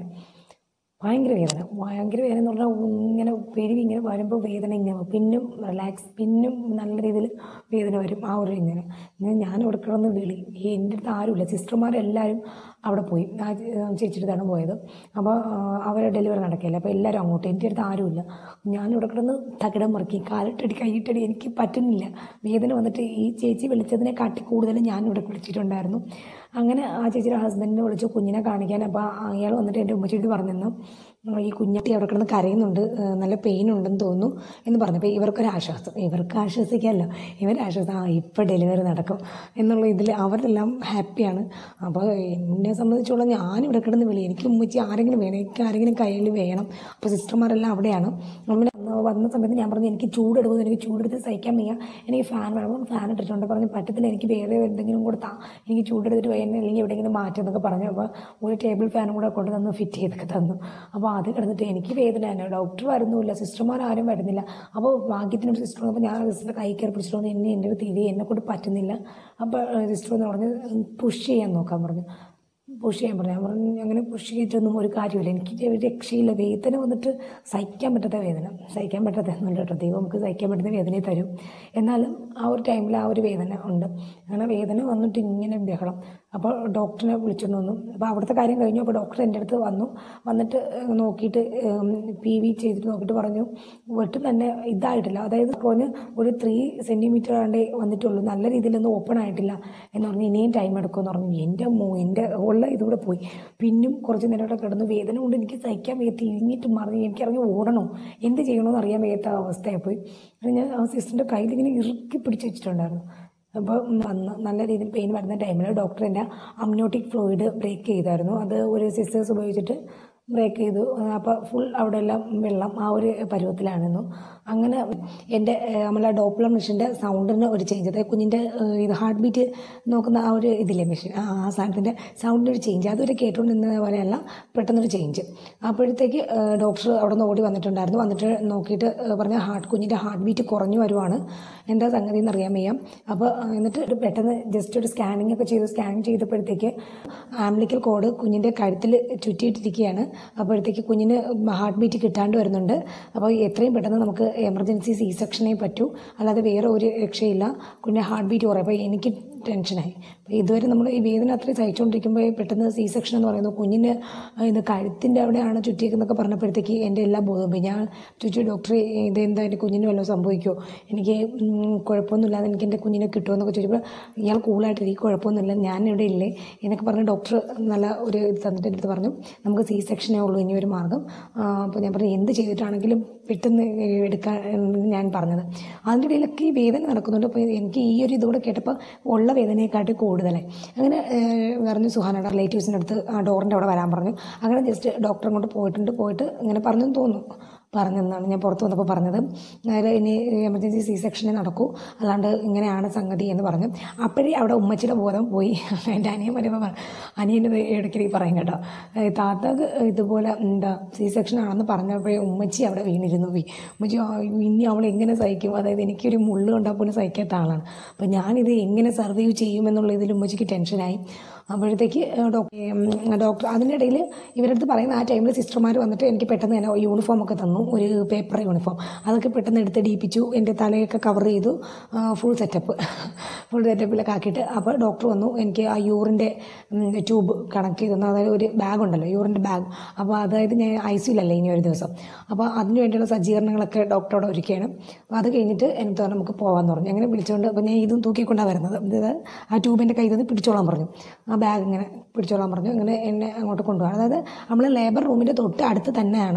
ഭയങ്കര വേദന ഭയങ്കര വേദന എന്ന് പറഞ്ഞാൽ ഇങ്ങനെ പെരുവി ഇങ്ങനെ വരുമ്പോൾ വേദന ഇങ്ങനെ വരും. പിന്നും റിലാക്സ് പിന്നും നല്ല രീതിയിൽ വേദന വരും ആ ഒരു ഇങ്ങനെ ഇങ്ങനെ ഞാൻ ഇവിടെ കിടന്ന് വിളി ഈ എൻ്റെ അടുത്ത് ആരുമില്ല സിസ്റ്റർമാരെല്ലാവരും അവിടെ പോയി ആ ചേച്ചിയുടെ അടുത്താണ് പോയത് അപ്പോൾ അവരെ ഡെലിവറി നടക്കില്ല അപ്പോൾ എല്ലാവരും അങ്ങോട്ട് എൻ്റെ അടുത്ത് ആരുമില്ല ഞാനിവിടെ കിടന്ന് തകിടം മറക്കി കാലിട്ടടി കൈയിട്ടടി എനിക്ക് പറ്റുന്നില്ല വേദന വന്നിട്ട് ഈ ചേച്ചി വിളിച്ചതിനെ കാട്ടി കൂടുതൽ ഞാനിവിടെ വിളിച്ചിട്ടുണ്ടായിരുന്നു അങ്ങനെ ആ ചേച്ചിയുടെ ഹസ്ബൻഡിനെ വിളിച്ചു കുഞ്ഞിനെ കാണിക്കാൻ അപ്പോൾ അയാൾ വന്നിട്ട് എൻ്റെ ഉമ്മച്ചിയോട് പറഞ്ഞിരുന്നു ഈ കുഞ്ഞട്ടി അവിടെ കിടന്ന് കരയുന്നുണ്ട് ഏഹ് നല്ല പെയിൻ ഉണ്ടെന്ന് തോന്നുന്നു എന്ന് പറഞ്ഞു അപ്പോൾ ഇവർക്കൊരു ആശ്വാസം ഇവർക്ക് ആശ്വസിക്കാമല്ലോ ഇവർ ആശ്വാസം ആ ഇപ്പോൾ ഡെലിവറി നടക്കും എന്നുള്ള ഇതിൽ അവരെല്ലാം ഹാപ്പിയാണ് അപ്പോൾ എന്നെ സംബന്ധിച്ചോളം ഞാനിവിടെ കിടന്ന് വിളി എനിക്ക് ഉമ്മച്ചി ആരെങ്കിലും വേണം എനിക്ക് ആരെങ്കിലും കയ്യിൽ വേണം അപ്പോൾ സിസ്റ്റർമാരെല്ലാം അവിടെയാണ് നമ്മൾ അന്ന് വന്ന സമയത്ത് ഞാൻ പറഞ്ഞു എനിക്ക് ചൂടെടുക്കുന്നു എനിക്ക് ചൂടെടുത്ത് സഹിക്കാൻ വയ്യ എനിക്ക് ഫാൻ വേണം ഫാൻ ഇട്ടിട്ടുണ്ട് പറഞ്ഞു പറ്റത്തില്ല എനിക്ക് വേറെ എന്തെങ്കിലും കൂടെ താ എനിക്ക് ചൂടെടുത്തിട്ട് വയ്യ അല്ലെങ്കിൽ എവിടെയെങ്കിലും മാറ്റം എന്നൊക്കെ പറഞ്ഞു അപ്പോൾ ഒരു ടേബിൾ ഫാനും കൂടെ കൊണ്ട് തന്നു ഫിറ്റ് ചെയ്തൊക്കെ തന്നു അപ്പോൾ അത് കിടന്നിട്ട് എനിക്ക് വേദന തന്നെ ഡോക്ടർ വരുന്നുമില്ല സിസ്റ്റർമാർ ആരും വരുന്നില്ല അപ്പോൾ ഭാഗ്യത്തിനൊരു സിസ്റ്റർ വന്നപ്പോൾ ഞാൻ സിസ്റ്ററിൻ്റെ കൈ കയറി പിടിച്ചിട്ട് വന്നു എന്നെ എൻ്റെ അടുത്ത് ഇരി എന്നെ കൊണ്ട് പറ്റുന്നില്ല അപ്പോൾ സിസ്റ്റർ എന്ന് പറഞ്ഞ് പുഷ് ചെയ്യാൻ നോക്കാൻ പറഞ്ഞു പുഷ് ചെയ്യാൻ പറഞ്ഞു ഞാൻ പറഞ്ഞു അങ്ങനെ പുഷ് ചെയ്തിട്ടൊന്നും ഒരു കാര്യമില്ല എനിക്ക് ഒരു രക്ഷയില്ല വേദന വന്നിട്ട് സഹിക്കാൻ പറ്റാത്ത വേദന സഹിക്കാൻ പറ്റാത്ത ഒന്നുമില്ല കേട്ടോ ദൈവം നമുക്ക് സഹിക്കാൻ പറ്റുന്ന വേദനയെ തരും എന്നാലും ആ ഒരു ടൈമിൽ ആ ഒരു വേദന ഉണ്ട് അങ്ങനെ വേദന വന്നിട്ട് ഇങ്ങനെ ബഹളം അപ്പോൾ ഡോക്ടറിനെ വിളിച്ചിട്ട് വന്നു അപ്പോൾ അവിടുത്തെ കാര്യം കഴിഞ്ഞു അപ്പോൾ ഡോക്ടർ എൻ്റെ അടുത്ത് വന്നു വന്നിട്ട് ഏഹ്, നോക്കിയിട്ട് പി വി ചെയ്തിട്ട് നോക്കിയിട്ട് പറഞ്ഞു വെട്ടും തന്നെ ഇതായിട്ടില്ല അതായത് കുറഞ്ഞ് ഒരു ത്രീ സെൻറ്റിമീറ്റർ ആണ്ടേ വന്നിട്ടുള്ളൂ നല്ല രീതിയിലൊന്നും ഓപ്പൺ ആയിട്ടില്ല എന്ന് പറഞ്ഞ് ഇനിയും ടൈം എടുക്കുമെന്ന് പറഞ്ഞു എൻ്റെ മോ എൻ്റെ ഉള്ള ഇതുകൂടെ പോയി പിന്നും കുറച്ച് നേരം അവിടെ കിടന്നു വേദന കൊണ്ട് എനിക്ക് സഹിക്കാൻ വയ്യ തിരിഞ്ഞിട്ട് മറിഞ്ഞ് എനിക്കിറങ്ങി ഓടണോ എന്ത് ചെയ്യണമെന്ന് അറിയാൻ വയ്യാത്ത അവസ്ഥയായിപ്പോയി അങ്ങനെ ഞാൻ ആ സിസ്റ്ററിൻ്റെ കയ്യിൽ ഇങ്ങനെ ഇറുക്കി പിടിച്ച് വെച്ചിട്ടുണ്ടായിരുന്നു അപ്പോൾ വന്ന് നല്ല രീതിയിൽ പെയിൻ വരുന്ന ടൈമിൽ ഡോക്ടർ എൻ്റെ അമ്നോട്ടിക് ഫ്ലൂയിഡ് ബ്രേക്ക് ചെയ്തായിരുന്നു അത് ഒരു സിസ്റ്റേഴ്സ് ഉപയോഗിച്ചിട്ട് ബ്രേക്ക് ചെയ്തു അപ്പോൾ ഫുൾ അവിടെ എല്ലാം വെള്ളം ആ ഒരു പരുവത്തിലായിരുന്നു അങ്ങനെ എൻ്റെ ഏഹ്, നമ്മളെ ഡോപ്ലർ മെഷീൻ്റെ സൗണ്ടിന് ഒരു ചേഞ്ച് അതായത് കുഞ്ഞിൻ്റെ ഏഹ്, ഇത് ഹാർട്ട് ബീറ്റ് നോക്കുന്ന ആ ഒരു ഇതില്ലേ മെഷീൻ ആ ആ സാധനത്തിൻ്റെ സൗണ്ടിന് ഒരു ചേഞ്ച് അതുവരെ കേട്ടുകൊണ്ടിരുന്നത് പോലെയല്ല പെട്ടെന്നൊരു ചേഞ്ച് അപ്പോഴത്തേക്ക് ഡോക്ടർ അവിടെ നിന്ന് ഓടി വന്നിട്ടുണ്ടായിരുന്നു വന്നിട്ട് നോക്കിയിട്ട് ഏഹ്, പറഞ്ഞ ഹാർട്ട് കുഞ്ഞിൻ്റെ ഹാർട്ട് ബീറ്റ് കുറഞ്ഞു വരുവാണ് എന്താ സംഗതി എന്ന് അറിയാൻ വയ്യ അപ്പോൾ എന്നിട്ട് ഒരു പെട്ടെന്ന് ജസ്റ്റ് ഒരു സ്കാനിങ് ഒക്കെ ചെയ്തു സ്കാനിങ് ചെയ്തപ്പോഴത്തേക്ക് ആംബ്ലിക്കൽ കോഡ് കുഞ്ഞിൻ്റെ കഴുത്തിൽ ചുറ്റിയിട്ടിരിക്കുകയാണ് അപ്പോഴത്തേക്ക് കുഞ്ഞിന് ഹാർട്ട് ബീറ്റ് കിട്ടാണ്ട് വരുന്നുണ്ട് അപ്പോൾ എത്രയും പെട്ടെന്ന് നമുക്ക് എമർജൻസി സി സെക്ഷനേ പറ്റൂ അല്ലാതെ വേറെ ഒരു രക്ഷയില്ല കുഞ്ഞിൻ്റെ ഹാർട്ട് ബീറ്റ് കുറയും അപ്പോൾ എനിക്ക് ടെൻഷനായി അപ്പോൾ ഇതുവരെ നമ്മൾ ഈ വേദന അത്രയും സഹിച്ചുകൊണ്ടിരിക്കുമ്പോൾ പെട്ടെന്ന് സി സെക്ഷൻ എന്ന് പറയുന്നത് കുഞ്ഞിന് ഇത് കഴുത്തിൻ്റെ അവിടെയാണ് ചുറ്റിയെന്നൊക്കെ പറഞ്ഞപ്പോഴത്തേക്ക് എൻ്റെ എല്ലാ ബോധവും പോയി ഞാൻ ചോദിച്ചു ഡോക്ടറെ ഇതെന്താ എൻ്റെ കുഞ്ഞിന് വല്ലതും സംഭവിക്കുമോ എനിക്ക് ഉം, കുഴപ്പമൊന്നുമില്ലാതെ എനിക്ക് എൻ്റെ കുഞ്ഞിനെ കിട്ടുമെന്നൊക്കെ ചോദിച്ചപ്പോൾ ഇയാൾ കൂളായിട്ട് എനിക്ക് കുഴപ്പമൊന്നുമില്ല ഞാൻ ഇവിടെ ഇല്ലേ എന്നൊക്കെ പറഞ്ഞ് ഡോക്ടർ നല്ല ഒരു ഇത് തന്നിട്ട് എൻ്റെ അടുത്ത് പറഞ്ഞു നമുക്ക് സി സെക്ഷനേ ഉള്ളൂ ഇനി ഒരു മാർഗ്ഗം അപ്പോൾ ഞാൻ പറഞ്ഞു എന്ത് ചെയ്തിട്ടാണെങ്കിലും പെട്ടെന്ന് എടുക്കാൻ ഞാൻ പറഞ്ഞത് അതിൻ്റെ ഇടയിലൊക്കെ ഈ വേദന നടക്കുന്നുണ്ട് അപ്പോൾ എനിക്ക് ഈ ഒരു ഇതുകൂടെ കേട്ടപ്പോൾ ഉള്ള വേദനയെക്കാട്ടി കൂടുതലായി അങ്ങനെ ഏഹ്, പറഞ്ഞു സുഹാനയുടെ റിലേറ്റീവ്സിൻ്റെ അടുത്ത് ആ ഡോറിൻ്റെ അവിടെ വരാൻ പറഞ്ഞു അങ്ങനെ ജസ്റ്റ് ഡോക്ടറെ കൊണ്ട് പോയിട്ടുണ്ട് പോയിട്ട് ഇങ്ങനെ പറഞ്ഞെന്ന് തോന്നുന്നു പറഞ്ഞെന്നാണ് ഞാൻ പുറത്ത് വന്നപ്പോൾ പറഞ്ഞത് അതായത് ഇനി എമർജൻസി സി സെക്ഷനെ നടക്കൂ അല്ലാണ്ട് ഇങ്ങനെയാണ് സംഗതി എന്ന് പറഞ്ഞു അപ്പോഴേ അവിടെ ഉമ്മച്ചിയുടെ ബോധം പോയി എൻ്റെ അനിയൻ വരുമ്പോൾ പറഞ്ഞു അനിയൻ്റെ ഇടയ്ക്കിടയ്ക്ക് പറയും കേട്ടോ ഏഹ് താത്തക്ക് ഇതുപോലെ എന്താ സി സെക്ഷൻ ആണെന്ന് പറഞ്ഞപ്പോഴേ ഉമ്മച്ചി അവിടെ വീണിരുന്നു പോയി ഉമ്മച്ചി ആ, ഇനി അവൾ എങ്ങനെ സഹിക്കും അതായത് എനിക്കൊരു മുള്ളു കണ്ടാൽ പോലും സഹിക്കാത്ത ആളാണ് അപ്പം ഞാനിത് എങ്ങനെ സർവൈവ് ചെയ്യുമെന്നുള്ള ഇതിൽ ഉമ്മച്ചിക്ക് ടെൻഷനായി അപ്പോഴത്തേക്ക് ഡോക്ടർ ഡോക്ടർ അതിനിടയിൽ ഇവരടുത്ത് പറയുന്ന ആ ടൈമിൽ സിസ്റ്റർമാർ വന്നിട്ട് എനിക്ക് പെട്ടെന്ന് തന്നെ യൂണിഫോം ഒക്കെ തന്നു ഒരു പേപ്പർ യൂണിഫോം അതൊക്കെ പെട്ടെന്ന് എടുത്ത് ഡീപ്പിച്ചു എൻ്റെ തലയൊക്കെ കവർ ചെയ്തു ഫുൾ സെറ്റപ്പ് ഫുൾ സെറ്റപ്പിലൊക്കെ ആക്കിയിട്ട് അപ്പോൾ ഡോക്ടർ വന്നു എനിക്ക് ആ യൂറിൻ്റെ ട്യൂബ് കണക്ട് ചെയ്തു തന്നു അതായത് ഒരു ബാഗ് ഉണ്ടല്ലോ യൂറിൻ്റെ ബാഗ് അപ്പോൾ അതായത് ഞാൻ ഐ സിയിലല്ലേ ഇനി ഒരു ദിവസം അപ്പോൾ അതിന് വേണ്ടിയുള്ള സജ്ജീകരണങ്ങളൊക്കെ ഡോക്ടറോട് ഒരുക്കുകയാണ് അപ്പോൾ അത് കഴിഞ്ഞിട്ട് എനിക്ക് തോന്നുന്നു നമുക്ക് പോകാമെന്ന് പറഞ്ഞു അങ്ങനെ വിളിച്ചുകൊണ്ട് അപ്പോൾ ഞാൻ ഇതും തൂക്കിക്കൊണ്ടാണ് വരുന്നത് അതായത് ആ ട്യൂബിൻ്റെ കയ്യിൽ നിന്ന് പിടിച്ചോളാൻ പറഞ്ഞു ആ ബാഗ് ഇങ്ങനെ പിടിച്ചോളാൻ പറഞ്ഞു അങ്ങനെ എന്നെ അങ്ങോട്ട് കൊണ്ടുപോകാൻ അതായത് നമ്മൾ ലേബർ റൂമിൻ്റെ തൊട്ട് അടുത്ത് തന്നെയാണ്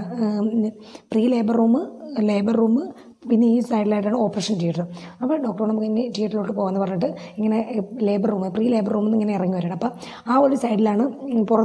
pre labour room labour room പിന്നെ ഈ സൈഡിലായിട്ടാണ് ഓപ്പറേഷൻ തിയേറ്റർ അപ്പോൾ ഡോക്ടറോട് നമുക്ക് ഇനി തിയേറ്ററിലോട്ട് പോകാമെന്ന് പറഞ്ഞിട്ട് ഇങ്ങനെ ലേബർ റൂം പ്രീ ലേബർ റൂമിൽ നിന്ന് ഇങ്ങനെ ഇറങ്ങി വരണം അപ്പോൾ ആ ഒരു സൈഡിലാണ് പുറത്ത്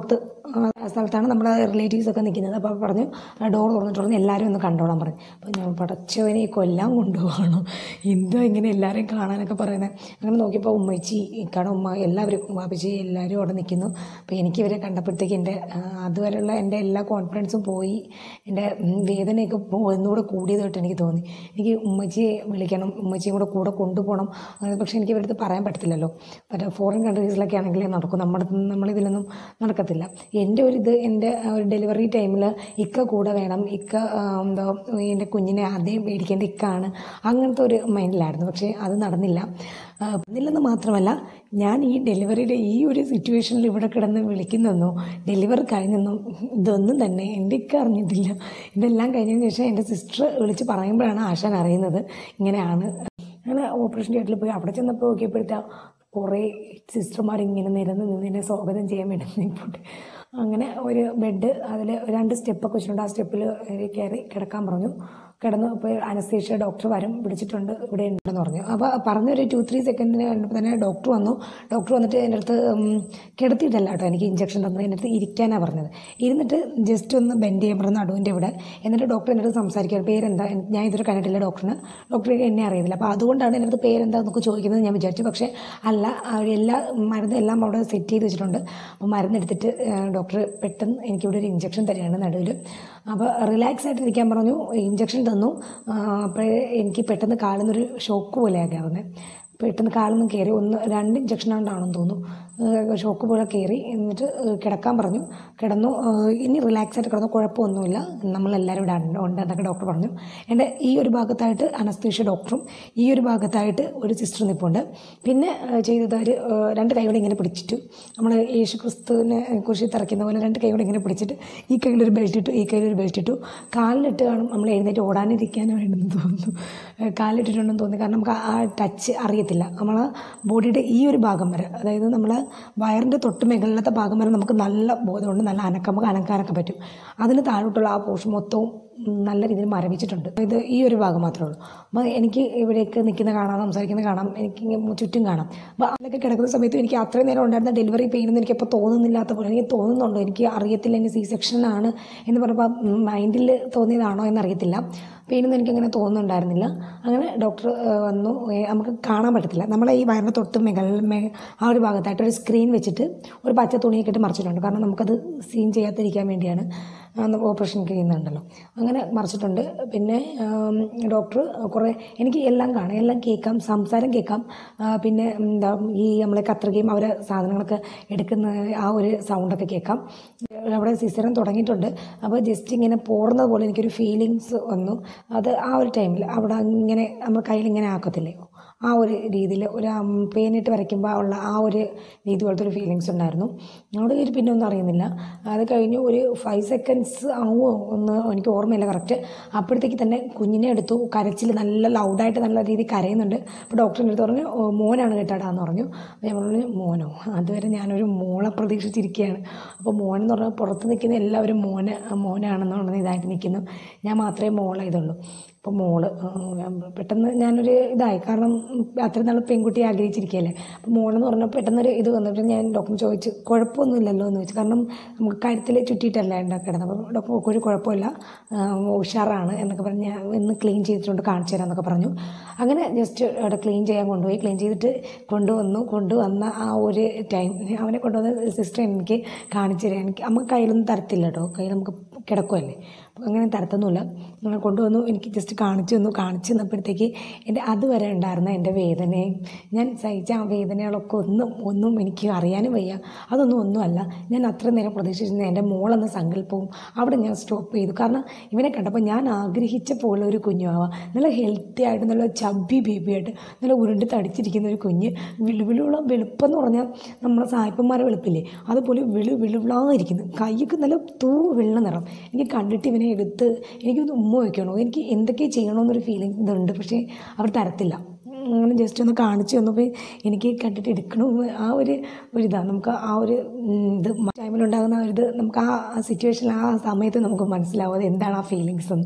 ആ സ്ഥലത്താണ് നമ്മുടെ റിലേറ്റീവ്സ് ഒക്കെ നിൽക്കുന്നത് അപ്പോൾ പറഞ്ഞു ഡോർ തുറന്നിട്ടുണ്ടെന്ന് എല്ലാവരും ഒന്ന് കണ്ടോളാൻ പറഞ്ഞു അപ്പോൾ ഞാൻ പടച്ചവനെ കൊല്ലാൻ കൊണ്ടുപോകണം എന്തോ ഇങ്ങനെ എല്ലാവരെയും കാണാനൊക്കെ പറയുന്നത് അങ്ങനെ നോക്കിയപ്പോൾ ഉമ്മച്ചി ഇക്കട ഉമ്മ എല്ലാവരും വാപ്പച്ചി എല്ലാവരും അവിടെ നിൽക്കുന്നു അപ്പോൾ എനിക്ക് ഇവരെ കണ്ടപ്പോഴത്തേക്ക് എൻ്റെ ആ, അതുവരെയുള്ള എൻ്റെ എല്ലാ കോൺഫിഡൻസും പോയി എൻ്റെ ഉം, വേദനയൊക്കെ പോ- ഒന്നുകൂടെ കൂടിയതായിട്ട് എനിക്ക് തോന്നി എനിക്ക് ഉമ്മച്ചിയെ വിളിക്കണം ഉമ്മച്ചിയും കൂടെ കൂടെ കൊണ്ടുപോകണം അങ്ങനെ പക്ഷേ എനിക്ക് ഇവരുടെ അടുത്ത് പറയാൻ പറ്റത്തില്ലല്ലോ മറ്റേ ഫോറിൻ കൺട്രീസിലൊക്കെ ആണെങ്കിലേ നടക്കും നമ്മുടെ നമ്മളിതിലൊന്നും നടക്കത്തില്ല എൻ്റെ ഒരു ഇത് എൻ്റെ ആ ഒരു ഡെലിവറി ടൈമിൽ ഇക്ക കൂടെ വേണം ഇക്ക ആ, എന്താ എൻ്റെ കുഞ്ഞിനെ ആദ്യം മേടിക്കേണ്ട ഇക്കാണ് അങ്ങനത്തെ ഒരു മൈൻഡിലായിരുന്നു പക്ഷേ അത് നടന്നില്ല ആ, നടന്നില്ലെന്ന് മാത്രമല്ല ഞാൻ ഈ ഡെലിവറിയുടെ ഈ ഒരു സിറ്റുവേഷനിൽ ഇവിടെ കിടന്ന് വിളിക്കുന്നതെന്നോ ഡെലിവറി കഴിഞ്ഞെന്നോ ഇതൊന്നും തന്നെ എൻ്റെ ഇക്ക അറിഞ്ഞിട്ടില്ല ഇതെല്ലാം കഴിഞ്ഞതിന് ശേഷം എൻ്റെ സിസ്റ്റർ വിളിച്ച് പറയുമ്പോഴാണ് ആശാൻ അറിയുന്നത് ഇങ്ങനെയാണ് അങ്ങനെ ഓപ്പറേഷൻ തിയേറ്ററിൽ പോയി അവിടെ ചെന്നപ്പോൾ നോക്കിയപ്പോഴത്തെ കുറേ സിസ്റ്റർമാർ ഇങ്ങനെ നിരന്ന് നിന്ന് എന്നെ സ്വാഗതം ചെയ്യാൻ വേണ്ടി നിൽപ്പുണ്ട് അങ്ങനെ ഒരു ബെഡ് അതിൽ രണ്ട് സ്റ്റെപ്പൊക്കെ വെച്ചിട്ടുണ്ട് ആ സ്റ്റെപ്പിൽ കയറി കിടക്കാൻ പറഞ്ഞു കിടന്നു അപ്പോൾ അനസ്തേഷ്യ ഡോക്ടർ വരും വിളിച്ചിട്ടുണ്ട് ഇവിടെ ഉണ്ടെന്ന് പറഞ്ഞു അപ്പോൾ പറഞ്ഞൊരു ടു ത്രീ സെക്കൻഡിന് കണ്ടപ്പോൾ തന്നെ ഡോക്ടർ വന്നു ഡോക്ടർ വന്നിട്ട് എൻ്റെ അടുത്ത് ഉം, കിടത്തിയിട്ടല്ല കേട്ടോ എനിക്ക് ഇഞ്ചക്ഷൻ തന്നത് എൻ്റെ അടുത്ത് ഇരിക്കാനാണ് പറഞ്ഞത് ഇരുന്നിട്ട് ജസ്റ്റ് ഒന്ന് ബെൻഡ് ചെയ്യാൻ പറഞ്ഞു നടുവിൻ്റെ ഇവിടെ എന്നിട്ട് ഡോക്ടർ എൻ്റെ അടുത്ത് സംസാരിക്കുക പേരെന്താ എൻ- ഞാൻ ഇതുവരെ കണ്ടിട്ടില്ല ഡോക്ടറിന് ഡോക്ടർ എന്നെ അറിയുന്നില്ല അപ്പോൾ അതുകൊണ്ടാണ് എൻ്റെ അടുത്ത് പേരെന്താ എന്നൊക്കെ ചോദിക്കുന്നത് ഞാൻ വിചാരിച്ചു പക്ഷേ അല്ല അവർ എല്ലാ മരുന്ന് എല്ലാം അവിടെ സെറ്റ് ചെയ്ത് വെച്ചിട്ടുണ്ട് അപ്പോൾ മരുന്ന് എടുത്തിട്ട് ഡോക്ടർ പെട്ടെന്ന് എനിക്കിവിടെ ഒരു ഇഞ്ചക്ഷൻ തരികയാണ് നടുവിൽ അപ്പോൾ റിലാക്സ് ആയിട്ട് ഇരിക്കാൻ പറഞ്ഞു ഇഞ്ചക്ഷൻ തന്നു അപ്പോഴേ എനിക്ക് പെട്ടെന്ന് കാലിന്നൊരു ഷോക്ക് പോലെയാണ് കയറുന്നത് പെട്ടെന്ന് കാലൊന്നും കയറി ഒന്ന് രണ്ട് ഇഞ്ചക്ഷൻ കൊണ്ടാണെന്ന് തോന്നുന്നു ഏഹ് ഷോക്ക് പോലെ കയറി എന്നിട്ട് ഏഹ് കിടക്കാൻ പറഞ്ഞു കിടന്നു ഏഹ് ഇനി റിലാക്സ് ആയിട്ട് കിടന്നു കുഴപ്പമൊന്നുമില്ല നമ്മളെല്ലാവരും ഇവിടെ ഉണ്ട് ഉണ്ട് എന്നൊക്കെ ഡോക്ടർ പറഞ്ഞു എൻ്റെ ഈ ഒരു ഭാഗത്തായിട്ട് അനസ്തീഷ്യ ഡോക്ടറും ഈ ഒരു ഭാഗത്തായിട്ട് ഒരു സിസ്റ്റർ നിൽപ്പുണ്ട് പിന്നെ ഏഹ് ചെയ്തത് ഒരു ഏഹ് രണ്ട് കൈയോടെ ഇങ്ങനെ പിടിച്ചിട്ട് നമ്മൾ യേശു ക്രിസ്തുവിനെ കുറിച്ച് തറയ്ക്കുന്ന പോലെ രണ്ട് കൈയോടെ ഇങ്ങനെ പിടിച്ചിട്ട് ഈ കയ്യിലൊരു ബെൽറ്റ് ഇട്ടു ഈ കയ്യിലൊരു ബെൽറ്റ് ഇട്ടു കാലിലിട്ട് കാണും നമ്മൾ എഴുന്നേറ്റ് ഓടാനിരിക്കാനും വേണ്ടെന്ന് തോന്നുന്നു ഏഹ് കാലിട്ടിട്ടുണ്ടെന്ന് തോന്നി കാരണം നമുക്ക് ആ ടച്ച് അറിയത്തില്ല നമ്മൾ ബോഡിയുടെ ഈ ഒരു ഭാഗം വരെ അതായത് നമ്മൾ വയറിൻ്റെ തൊട്ട് മുകളിലത്തെ ഭാഗം വരെ നമുക്ക് നല്ല ബോധമുണ്ട് നല്ല അനക്കം നമുക്ക് അനക്കാനൊക്കെ പറ്റും അതിന് താഴോട്ടുള്ള ആ പോർഷൻ മൊത്തവും ഉം, നല്ല രീതിയിൽ മരവിച്ചിട്ടുണ്ട് ഇത് ഈ ഒരു ഭാഗം മാത്രമേ ഉള്ളൂ അപ്പോൾ എനിക്ക് ഇവിടേക്ക് നിൽക്കുന്ന കാണാം സംസാരിക്കുന്ന കാണാം എനിക്ക് ഇങ്ങനെ ചുറ്റും കാണാം അപ്പോൾ അതിലൊക്കെ കിടക്കുന്ന സമയത്ത് എനിക്ക് അത്രയും നേരം ഉണ്ടായിരുന്ന ഡെലിവറി പെയിൻ ഒന്നും എനിക്കപ്പോൾ തോന്നുന്നില്ലാത്ത പോലെ എനിക്ക് തോന്നുന്നുണ്ടോ എനിക്ക് അറിയത്തില്ല എനിക്ക് സി സെക്ഷനാണ് എന്ന് പറഞ്ഞപ്പോൾ മൈൻഡിൽ തോന്നിയതാണോ എന്നറിയത്തില്ല പെയിനൊന്നും എനിക്കങ്ങനെ തോന്നുന്നുണ്ടായിരുന്നില്ല അങ്ങനെ ഡോക്ടർ വന്നു ഏ, നമുക്ക് കാണാൻ പറ്റത്തില്ല നമ്മളെ ഈ വയറിൻ്റെ തൊട്ട് മുകളിൽ മേ- ആ ഒരു ഭാഗത്തായിട്ട് ഒരു സ്ക്രീൻ വെച്ചിട്ട് ഒരു പച്ച തുണിയൊക്കെ ഇട്ട് മറിച്ചിട്ടുണ്ട് കാരണം നമുക്കത് സീൻ ചെയ്യാതിരിക്കാൻ വേണ്ടിയാണ് ഓപ്പറേഷൻ ചെയ്യുന്നുണ്ടല്ലോ അങ്ങനെ മറിച്ചിട്ടുണ്ട് പിന്നെ ഡോക്ടർ കുറേ എനിക്ക് എല്ലാം കാണാം എല്ലാം കേൾക്കാം സംസാരം കേൾക്കാം ആ, പിന്നെ എന്താ ഈ നമ്മളെ കത്രികയും അവരെ സാധനങ്ങളൊക്കെ എടുക്കുന്ന ആ ഒരു സൗണ്ടൊക്കെ കേൾക്കാം അവിടെ സിസറൻ തുടങ്ങിയിട്ടുണ്ട് അപ്പോൾ ജസ്റ്റ് ഇങ്ങനെ പോറുന്നത് പോലെ എനിക്കൊരു ഫീലിങ്സ് വന്നു അത് ആ ഒരു ടൈമിൽ അവിടെ ഇങ്ങനെ നമ്മൾ കയ്യിൽ ഇങ്ങനെ ആക്കത്തില്ലേ ആ ഒരു രീതിയിൽ ഒരു പേനിട്ട് വരയ്ക്കുമ്പോൾ ഉള്ള ആ ഒരു രീതി പോലത്തെ ഒരു ഫീലിങ്സ് ഉണ്ടായിരുന്നു അവിടെ ഒരു പിന്നെ ഒന്നും അറിയുന്നില്ല അത് കഴിഞ്ഞ് ഒരു ഫൈവ് സെക്കൻഡ്സ് ആവുമോ ഒന്ന് എനിക്ക് ഓർമ്മയില്ല കറക്റ്റ് അപ്പോഴത്തേക്ക് തന്നെ കുഞ്ഞിനെ എടുത്തു കരച്ചിൽ നല്ല ലൗഡായിട്ട് നല്ല രീതിയിൽ കരയുന്നുണ്ട് അപ്പോൾ ഡോക്ടറിൻ്റെ അടുത്ത് പറഞ്ഞു "ഓ, മോനാണ് കേട്ടാടാന്ന് പറഞ്ഞു അപ്പോൾ ഞാൻ പറഞ്ഞു മോനോ അതുവരെ ഞാനൊരു മോളെ പ്രതീക്ഷിച്ചിരിക്കുകയാണ് അപ്പോൾ മോൻ എന്ന് പറഞ്ഞാൽ പുറത്ത് നിൽക്കുന്ന എല്ലാവരും മോന് മോനാണെന്നുള്ള ഇതായിട്ട് നിൽക്കുന്നു ഞാൻ മാത്രമേ മോളെ ഇതുള്ളൂ അപ്പോൾ മോള് ആ, പെട്ടെന്ന് ഞാനൊരു ഇതായി കാരണം അത്രയും നാൾ പെൺകുട്ടിയെ ആഗ്രഹിച്ചിരിക്കുകയല്ലേ അപ്പോൾ മോളെന്ന് പറഞ്ഞപ്പോൾ പെട്ടെന്നൊരു ഇത് വന്നിട്ട് ഞാൻ ഡോക്ടർ ചോദിച്ചു കുഴപ്പമൊന്നുമില്ലല്ലോ എന്ന് ചോദിച്ചു കാരണം നമുക്ക് കഴുത്തിൽ ചുറ്റിയിട്ടല്ല ഉണ്ടാക്കി കിടന്നത് അപ്പോൾ ഡോക്ടർ ഒരു കുഴപ്പമില്ല ആ, ഉഷാറാണ് എന്നൊക്കെ പറഞ്ഞ് ഞാൻ ഇന്ന് ക്ലീൻ ചെയ്തിട്ടുണ്ട് കാണിച്ചു തരാമെന്നൊക്കെ പറഞ്ഞു അങ്ങനെ ജസ്റ്റ് അവിടെ ക്ലീൻ ചെയ്യാൻ കൊണ്ടുപോയി ക്ലീൻ ചെയ്തിട്ട് കൊണ്ടുവന്നു കൊണ്ടുവന്ന ആ ഒരു ടൈം അവനെ കൊണ്ടുവന്ന സിസ്റ്റർ എനിക്ക് കാണിച്ചു തരാം എനിക്ക് നമുക്ക് കയ്യിലൊന്നും തരത്തില്ല കേട്ടോ കയ്യിൽ നമുക്ക് കിടക്കുമല്ലേ അപ്പോൾ അങ്ങനെ തരത്തൊന്നുമില്ല അങ്ങനെ കൊണ്ടുവന്നു എനിക്ക് ജസ്റ്റ് കാണിച്ചു തന്നു കാണിച്ചു തന്നപ്പോഴത്തേക്ക് എൻ്റെ അതുവരെ ഉണ്ടായിരുന്ന എൻ്റെ വേദനയും ഞാൻ സഹിച്ച ആ വേദനകളൊക്കെ ഒന്നും ഒന്നും എനിക്ക് അറിയാനും വയ്യ അതൊന്നും ഒന്നുമല്ല ഞാൻ അത്ര നേരം പ്രതീക്ഷിച്ചിരുന്ന എൻ്റെ മോളെന്ന സങ്കല്പവും അവിടെ ഞാൻ സ്റ്റോപ്പ് ചെയ്തു കാരണം ഇവനെ കണ്ടപ്പോൾ ഞാൻ ആഗ്രഹിച്ച പോലെ ഒരു കുഞ്ഞുമാവാം നല്ല ഹെൽത്തി ആയിട്ട് നല്ല ചബ്ബി ബേബിയായിട്ട് നല്ല ഉരുണ്ട് തടിച്ചിരിക്കുന്ന ഒരു കുഞ്ഞ് വിളുവിളുള്ള വെളുപ്പം എന്ന് പറഞ്ഞാൽ നമ്മളെ സായിപ്പന്മാരെ വെളുപ്പില്ലേ അതുപോലെ വെളു വെളുവിളായിരിക്കുന്നു കൈയൊക്കെ നല്ല തൂ വെള്ള നിറം എനിക്ക് കണ്ടിട്ട് ഇവനെ എടുത്ത് എനിക്കൊന്ന് ഉമ്മ വയ്ക്കണോ എനിക്ക് എന്തൊക്കെ ചെയ്യണമെന്നൊരു ഫീലിംഗ് ഇതുണ്ട് പക്ഷേ അവർ തരത്തില്ല അങ്ങനെ ജസ്റ്റ് ഒന്ന് കാണിച്ചു തന്നപ്പോൾ എനിക്ക് കണ്ടിട്ട് എടുക്കണമെന്ന് ആ ഒരു ഒരു ഇതാണ് നമുക്ക് ആ ഒരു ഉം, ഇത് ടൈമിലുണ്ടാകുന്ന ആ ഒരു ഇത് നമുക്ക് ആ സിറ്റുവേഷനിൽ ആ സമയത്ത് നമുക്ക് മനസ്സിലാവും അത് എന്താണ് ആ ഫീലിങ്സ് എന്ന്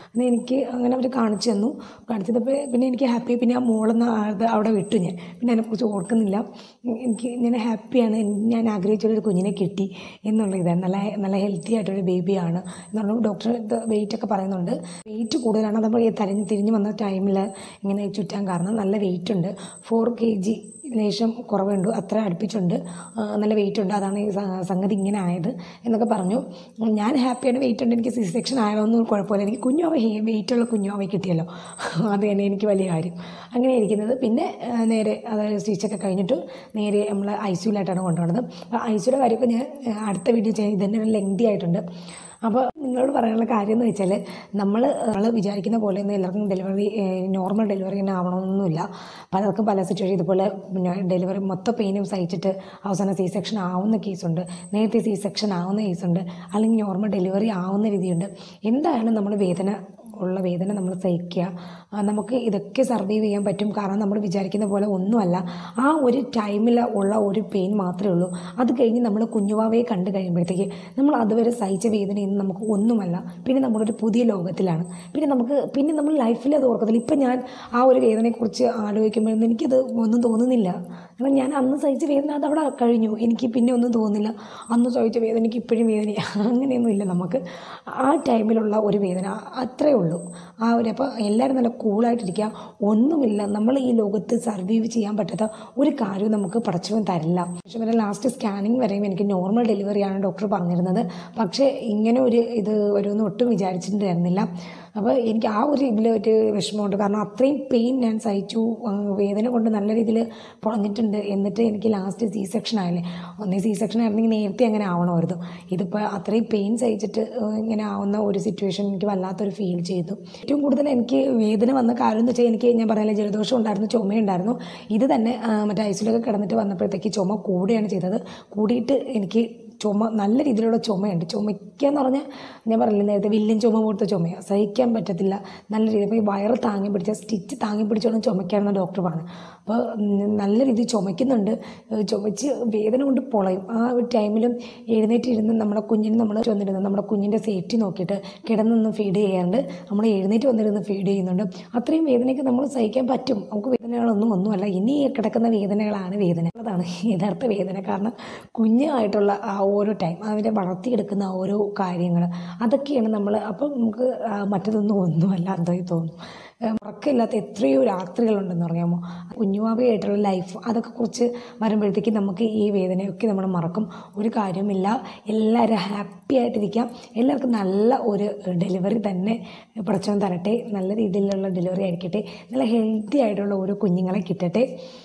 എന്നാൽ എനിക്ക് അങ്ങനെ അവർ കാണിച്ചു തന്നു കാണിച്ചു തന്നപ്പോൾ പിന്നെ എനിക്ക് ഹാപ്പി പിന്നെ ആ മോളെന്ന് അത് അവിടെ വിട്ടു ഞാൻ പിന്നെ അതിനെക്കുറിച്ച് ഓർക്കുന്നില്ല എനിക്ക് ഞാൻ ഹാപ്പിയാണ് ഞാൻ ആഗ്രഹിച്ചൊരു കുഞ്ഞിനെ കിട്ടി എന്നുള്ള ഇതാണ് നല്ല നല്ല ഹെൽത്തി ആയിട്ടൊരു ബേബിയാണ് എന്നുള്ള ഡോക്ടർ വെയിറ്റ് ഒക്കെ പറയുന്നുണ്ട് വെയിറ്റ് കൂടുതലാണ് നമ്മൾ ഈ തരിഞ്ഞ് തിരിഞ്ഞ് വന്ന ടൈമിൽ ഇങ്ങനെ ചുറ്റാൻ കാരണം നല്ല വെയിറ്റ് ഉണ്ട് ഫോർ കെ ജി ലേശം കുറവുണ്ട് അത്ര അടുപ്പിച്ചുണ്ട് ആ, നല്ല വെയിറ്റ് ഉണ്ട് അതാണ് ഈ സ- സംഗതി ഇങ്ങനെ ആയത് എന്നൊക്കെ പറഞ്ഞു ഞാൻ ഹാപ്പിയാണ് വെയിറ്റ് ഉണ്ട് എനിക്ക് സി സെക്ഷൻ ആയതൊന്നും കുഴപ്പമില്ല എനിക്ക് കുഞ്ഞുവാവ വെയിറ്റുള്ള കുഞ്ഞുവാവ കിട്ടിയല്ലോ അത് തന്നെ എനിക്ക് വലിയ കാര്യം അങ്ങനെ ഇരിക്കുന്നത് പിന്നെ ആ, നേരെ അതായത് സ്റ്റിച്ചൊക്കെ കഴിഞ്ഞിട്ട് നേരെ നമ്മൾ ഐ സിയുലായിട്ടാണ് കൊണ്ടുപോകുന്നത് അപ്പോൾ ഐ സിയുടെ കാര്യമൊക്കെ ഞാൻ ആ, അടുത്ത വീഡിയോ ചെയ്യാൻ ഇതന്നെ ഒരു ലെങ്തി ആയിട്ടുണ്ട് അപ്പോൾ നിങ്ങളോട് പറയാനുള്ള കാര്യം എന്ന് വെച്ചാൽ നമ്മൾ നമ്മൾ വിചാരിക്കുന്ന പോലെ ഒന്നും എല്ലാവർക്കും ഡെലിവറി നോർമൽ ഡെലിവറി തന്നെ ആവണമെന്നൊന്നുമില്ല പലർക്കും പല സിറ്റുവേഷൻ ഇതുപോലെ പിന്നെ ഡെലിവറി മൊത്തം പെയിനും സഹിച്ചിട്ട് അവസാനം സി സെക്ഷൻ ആവുന്ന കേസുണ്ട് നേരത്തെ സി സെക്ഷൻ ആവുന്ന കേസുണ്ട് അല്ലെങ്കിൽ നോർമൽ ഡെലിവറി ആവുന്ന രീതിയുണ്ട് എന്തായാലും നമ്മൾ വേദന ഉള്ള വേദന നമ്മൾ സഹിക്കുക ആ, നമുക്ക് ഇതൊക്കെ സർവൈവ് ചെയ്യാൻ പറ്റും കാരണം നമ്മൾ വിചാരിക്കുന്ന പോലെ ഒന്നുമല്ല ആ ഒരു ടൈമിൽ ഉള്ള ഒരു പെയിൻ മാത്രമേ ഉള്ളൂ അത് കഴിഞ്ഞ് നമ്മൾ കുഞ്ഞുവാവയെ കണ്ടു കഴിയുമ്പോഴത്തേക്ക് നമ്മൾ അതുവരെ സഹിച്ച വേദനയൊന്നും നമുക്ക് ഒന്നുമല്ല പിന്നെ നമ്മളൊരു പുതിയ ലോകത്തിലാണ് പിന്നെ നമുക്ക് പിന്നെ നമ്മൾ ലൈഫിൽ അത് ഓർക്കത്തില്ല ഇപ്പം ഞാൻ ആ ഒരു വേദനയെക്കുറിച്ച് ആലോചിക്കുമ്പോഴൊന്നും എനിക്കത് ഒന്നും തോന്നുന്നില്ല കാരണം ഞാൻ അന്ന് സഹിച്ച വേദന അതവിടെ കഴിഞ്ഞു എനിക്ക് പിന്നെ ഒന്നും തോന്നുന്നില്ല അന്ന് സഹിച്ച വേദന എനിക്ക് ഇപ്പോഴും വേദന അങ്ങനെയൊന്നും ഇല്ല നമുക്ക് ആ ടൈമിലുള്ള ഒരു വേദന അത്രേ ഉള്ളൂ ആ ഒരു അപ്പോൾ എല്ലാവരും നല്ല കൂളായിട്ടിരിക്കുക ഒന്നുമില്ല നമ്മൾ ഈ ലോകത്ത് സർവൈവ് ചെയ്യാൻ പറ്റാത്ത ഒരു കാര്യവും നമുക്ക് പടച്ചവൻ തരില്ല പക്ഷേ പിന്നെ ലാസ്റ്റ് സ്കാനിങ് വരെയും എനിക്ക് നോർമൽ ഡെലിവറിയാണ് ഡോക്ടർ പറഞ്ഞിരുന്നത് പക്ഷേ ഇങ്ങനെ ഒരു ഇത് വരുമെന്ന് ഒട്ടും വിചാരിച്ചിട്ടുണ്ടായിരുന്നില്ല അപ്പോൾ എനിക്ക് ആ ഒരു ഇതിൽ ഒരു വിഷമമുണ്ട് കാരണം അത്രയും പെയിൻ ഞാൻ സഹിച്ചു ആ, വേദന കൊണ്ട് നല്ല രീതിയിൽ പൊളഞ്ഞിട്ടുണ്ട് എന്നിട്ട് എനിക്ക് ലാസ്റ്റ് സി സെക്ഷൻ ആയില്ലേ ഒന്നേ സി സെക്ഷൻ ആയിരുന്നെങ്കിൽ നേരത്തെ അങ്ങനെ ആവണമായിരുന്നു ഇതിപ്പോൾ അത്രയും പെയിൻ സഹിച്ചിട്ട് ആ, ഇങ്ങനെ ആവുന്ന ഒരു സിറ്റുവേഷൻ എനിക്ക് വല്ലാത്തൊരു ഫീൽ ചെയ്തു ഏറ്റവും കൂടുതൽ എനിക്ക് വേദന വന്ന കാര്യം എന്ന് വെച്ചാൽ എനിക്ക് ഞാൻ പറഞ്ഞില്ല ജലദോഷം ഉണ്ടായിരുന്നു ചുമയുണ്ടായിരുന്നു ഇത് തന്നെ ആ, മറ്റേ ഐസിലൊക്കെ കിടന്നിട്ട് വന്നപ്പോഴത്തേക്ക് ചുമ കൂടുകയാണ് ചെയ്തത് കൂടിയിട്ട് എനിക്ക് ചുമ നല്ല രീതിയിലുള്ള ചുമയുണ്ട് ചുമയ്ക്കുക എന്ന് പറഞ്ഞാൽ ഞാൻ പറഞ്ഞില്ല നേരത്തെ വില്യൻ ചുമ പോലത്തെ ചുമയാണ് സഹിക്കാൻ പറ്റത്തില്ല നല്ല രീതിയിൽ ഇപ്പോൾ ഈ വയറ് താങ്ങി പിടിച്ച സ്റ്റിച്ച് താങ്ങി പിടിച്ചോണം ചുമയ്ക്കാമെന്ന് ഡോക്ടർ പറഞ്ഞു അപ്പോൾ ഉം, നല്ല രീതിയിൽ ചുമയ്ക്കുന്നുണ്ട് ഏഹ് ചുമച്ച് വേദന കൊണ്ട് പൊളയും ആ ഒരു ടൈമിലും എഴുന്നേറ്റിരുന്ന് നമ്മുടെ കുഞ്ഞിന് നമ്മൾ വന്നിരുന്നത് നമ്മുടെ കുഞ്ഞിൻ്റെ സേഫ്റ്റി നോക്കിയിട്ട് കിടന്നൊന്നും ഫീഡ് ചെയ്യാണ്ട് നമ്മൾ എഴുന്നേറ്റ് വന്നിരുന്ന് ഫീഡ് ചെയ്യുന്നുണ്ട് അത്രയും വേദനയ്ക്ക് നമ്മൾ സഹിക്കാൻ പറ്റും നമുക്ക് വേദനകളൊന്നും ഒന്നുമല്ല ഇനി ഈ കിടക്കുന്ന വേദനകളാണ് വേദന അതാണ് യഥാർത്ഥ വേദന കാരണം കുഞ്ഞായിട്ടുള്ള ആ ഓരോ ടൈം അവരെ വളർത്തിയെടുക്കുന്ന ഓരോ കാര്യങ്ങൾ അതൊക്കെയാണ് നമ്മൾ അപ്പം നമുക്ക് ആ, മറ്റതൊന്നും ഒന്നുമല്ല എന്തായി തോന്നും ഏഹ് ഉറക്കമില്ലാത്ത എത്രയോ രാത്രികളുണ്ടെന്ന് അറിയാമോ കുഞ്ഞുവാവയായിട്ടുള്ള ലൈഫ് അതൊക്കെ കുറിച്ച് വരുമ്പോഴത്തേക്ക് നമുക്ക് ഈ വേദനയൊക്കെ നമ്മൾ മറക്കും ഒരു കാര്യമില്ല എല്ലാവരും ഹാപ്പി ആയിട്ടിരിക്കാം എല്ലാവർക്കും നല്ല ഒരു ഡെലിവറി തന്നെ പടച്ചവൻ തരട്ടെ നല്ല രീതിയിലുള്ള ഡെലിവറി ആയിരിക്കട്ടെ നല്ല ഹെൽത്തി ആയിട്ടുള്ള ഓരോ കുഞ്ഞുങ്ങളെ കിട്ടട്ടെ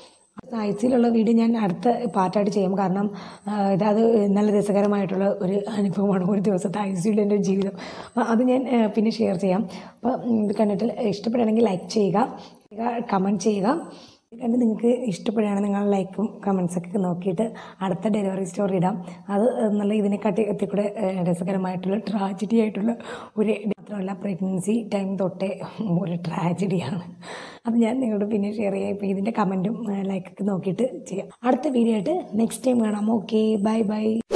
ഐ സിയിലുള്ള വീഡിയോ ഞാൻ അടുത്ത പാർട്ടായിട്ട് ചെയ്യാം കാരണം ആ, ഇതത് നല്ല രസകരമായിട്ടുള്ള ഒരു അനുഭവമാണ് ഒരു ദിവസത്തെ ഐ സിയിലെ എൻ്റെ ജീവിതം അപ്പോൾ അത് ഞാൻ ആ, പിന്നെ ഷെയർ ചെയ്യാം അപ്പോൾ ഉം, ഇത് കണ്ടിട്ട് ഇഷ്ടപ്പെടുകയാണെങ്കിൽ ലൈക്ക് ചെയ്യുക കമൻറ്റ് ചെയ്യുക ഇത് കണ്ട് നിങ്ങൾക്ക് ഇഷ്ടപ്പെടുകയാണെങ്കിൽ നിങ്ങൾ ലൈക്കും കമൻസൊക്കെ നോക്കിയിട്ട് അടുത്ത ഡെലിവറി സ്റ്റോറി ഇടാം അത് നല്ല ഇതിനെക്കാട്ടി എത്തിക്കൂടെ രസകരമായിട്ടുള്ള ട്രാജഡി ആയിട്ടുള്ള ഒരു മാത്രമല്ല പ്രഗ്നൻസി ടൈം തൊട്ടേ ഒരു ട്രാജഡിയാണ് അത് ഞാൻ നിങ്ങളോട് പിന്നെ ഷെയർ ചെയ്യാം ഇപ്പോൾ ഇതിൻ്റെ കമൻറ്റും ലൈക്കൊക്കെ നോക്കിയിട്ട് ചെയ്യാം അടുത്ത വീഡിയോ ആയിട്ട് നെക്സ്റ്റ് ടൈം കാണാം ഓക്കെ ബൈ ബൈ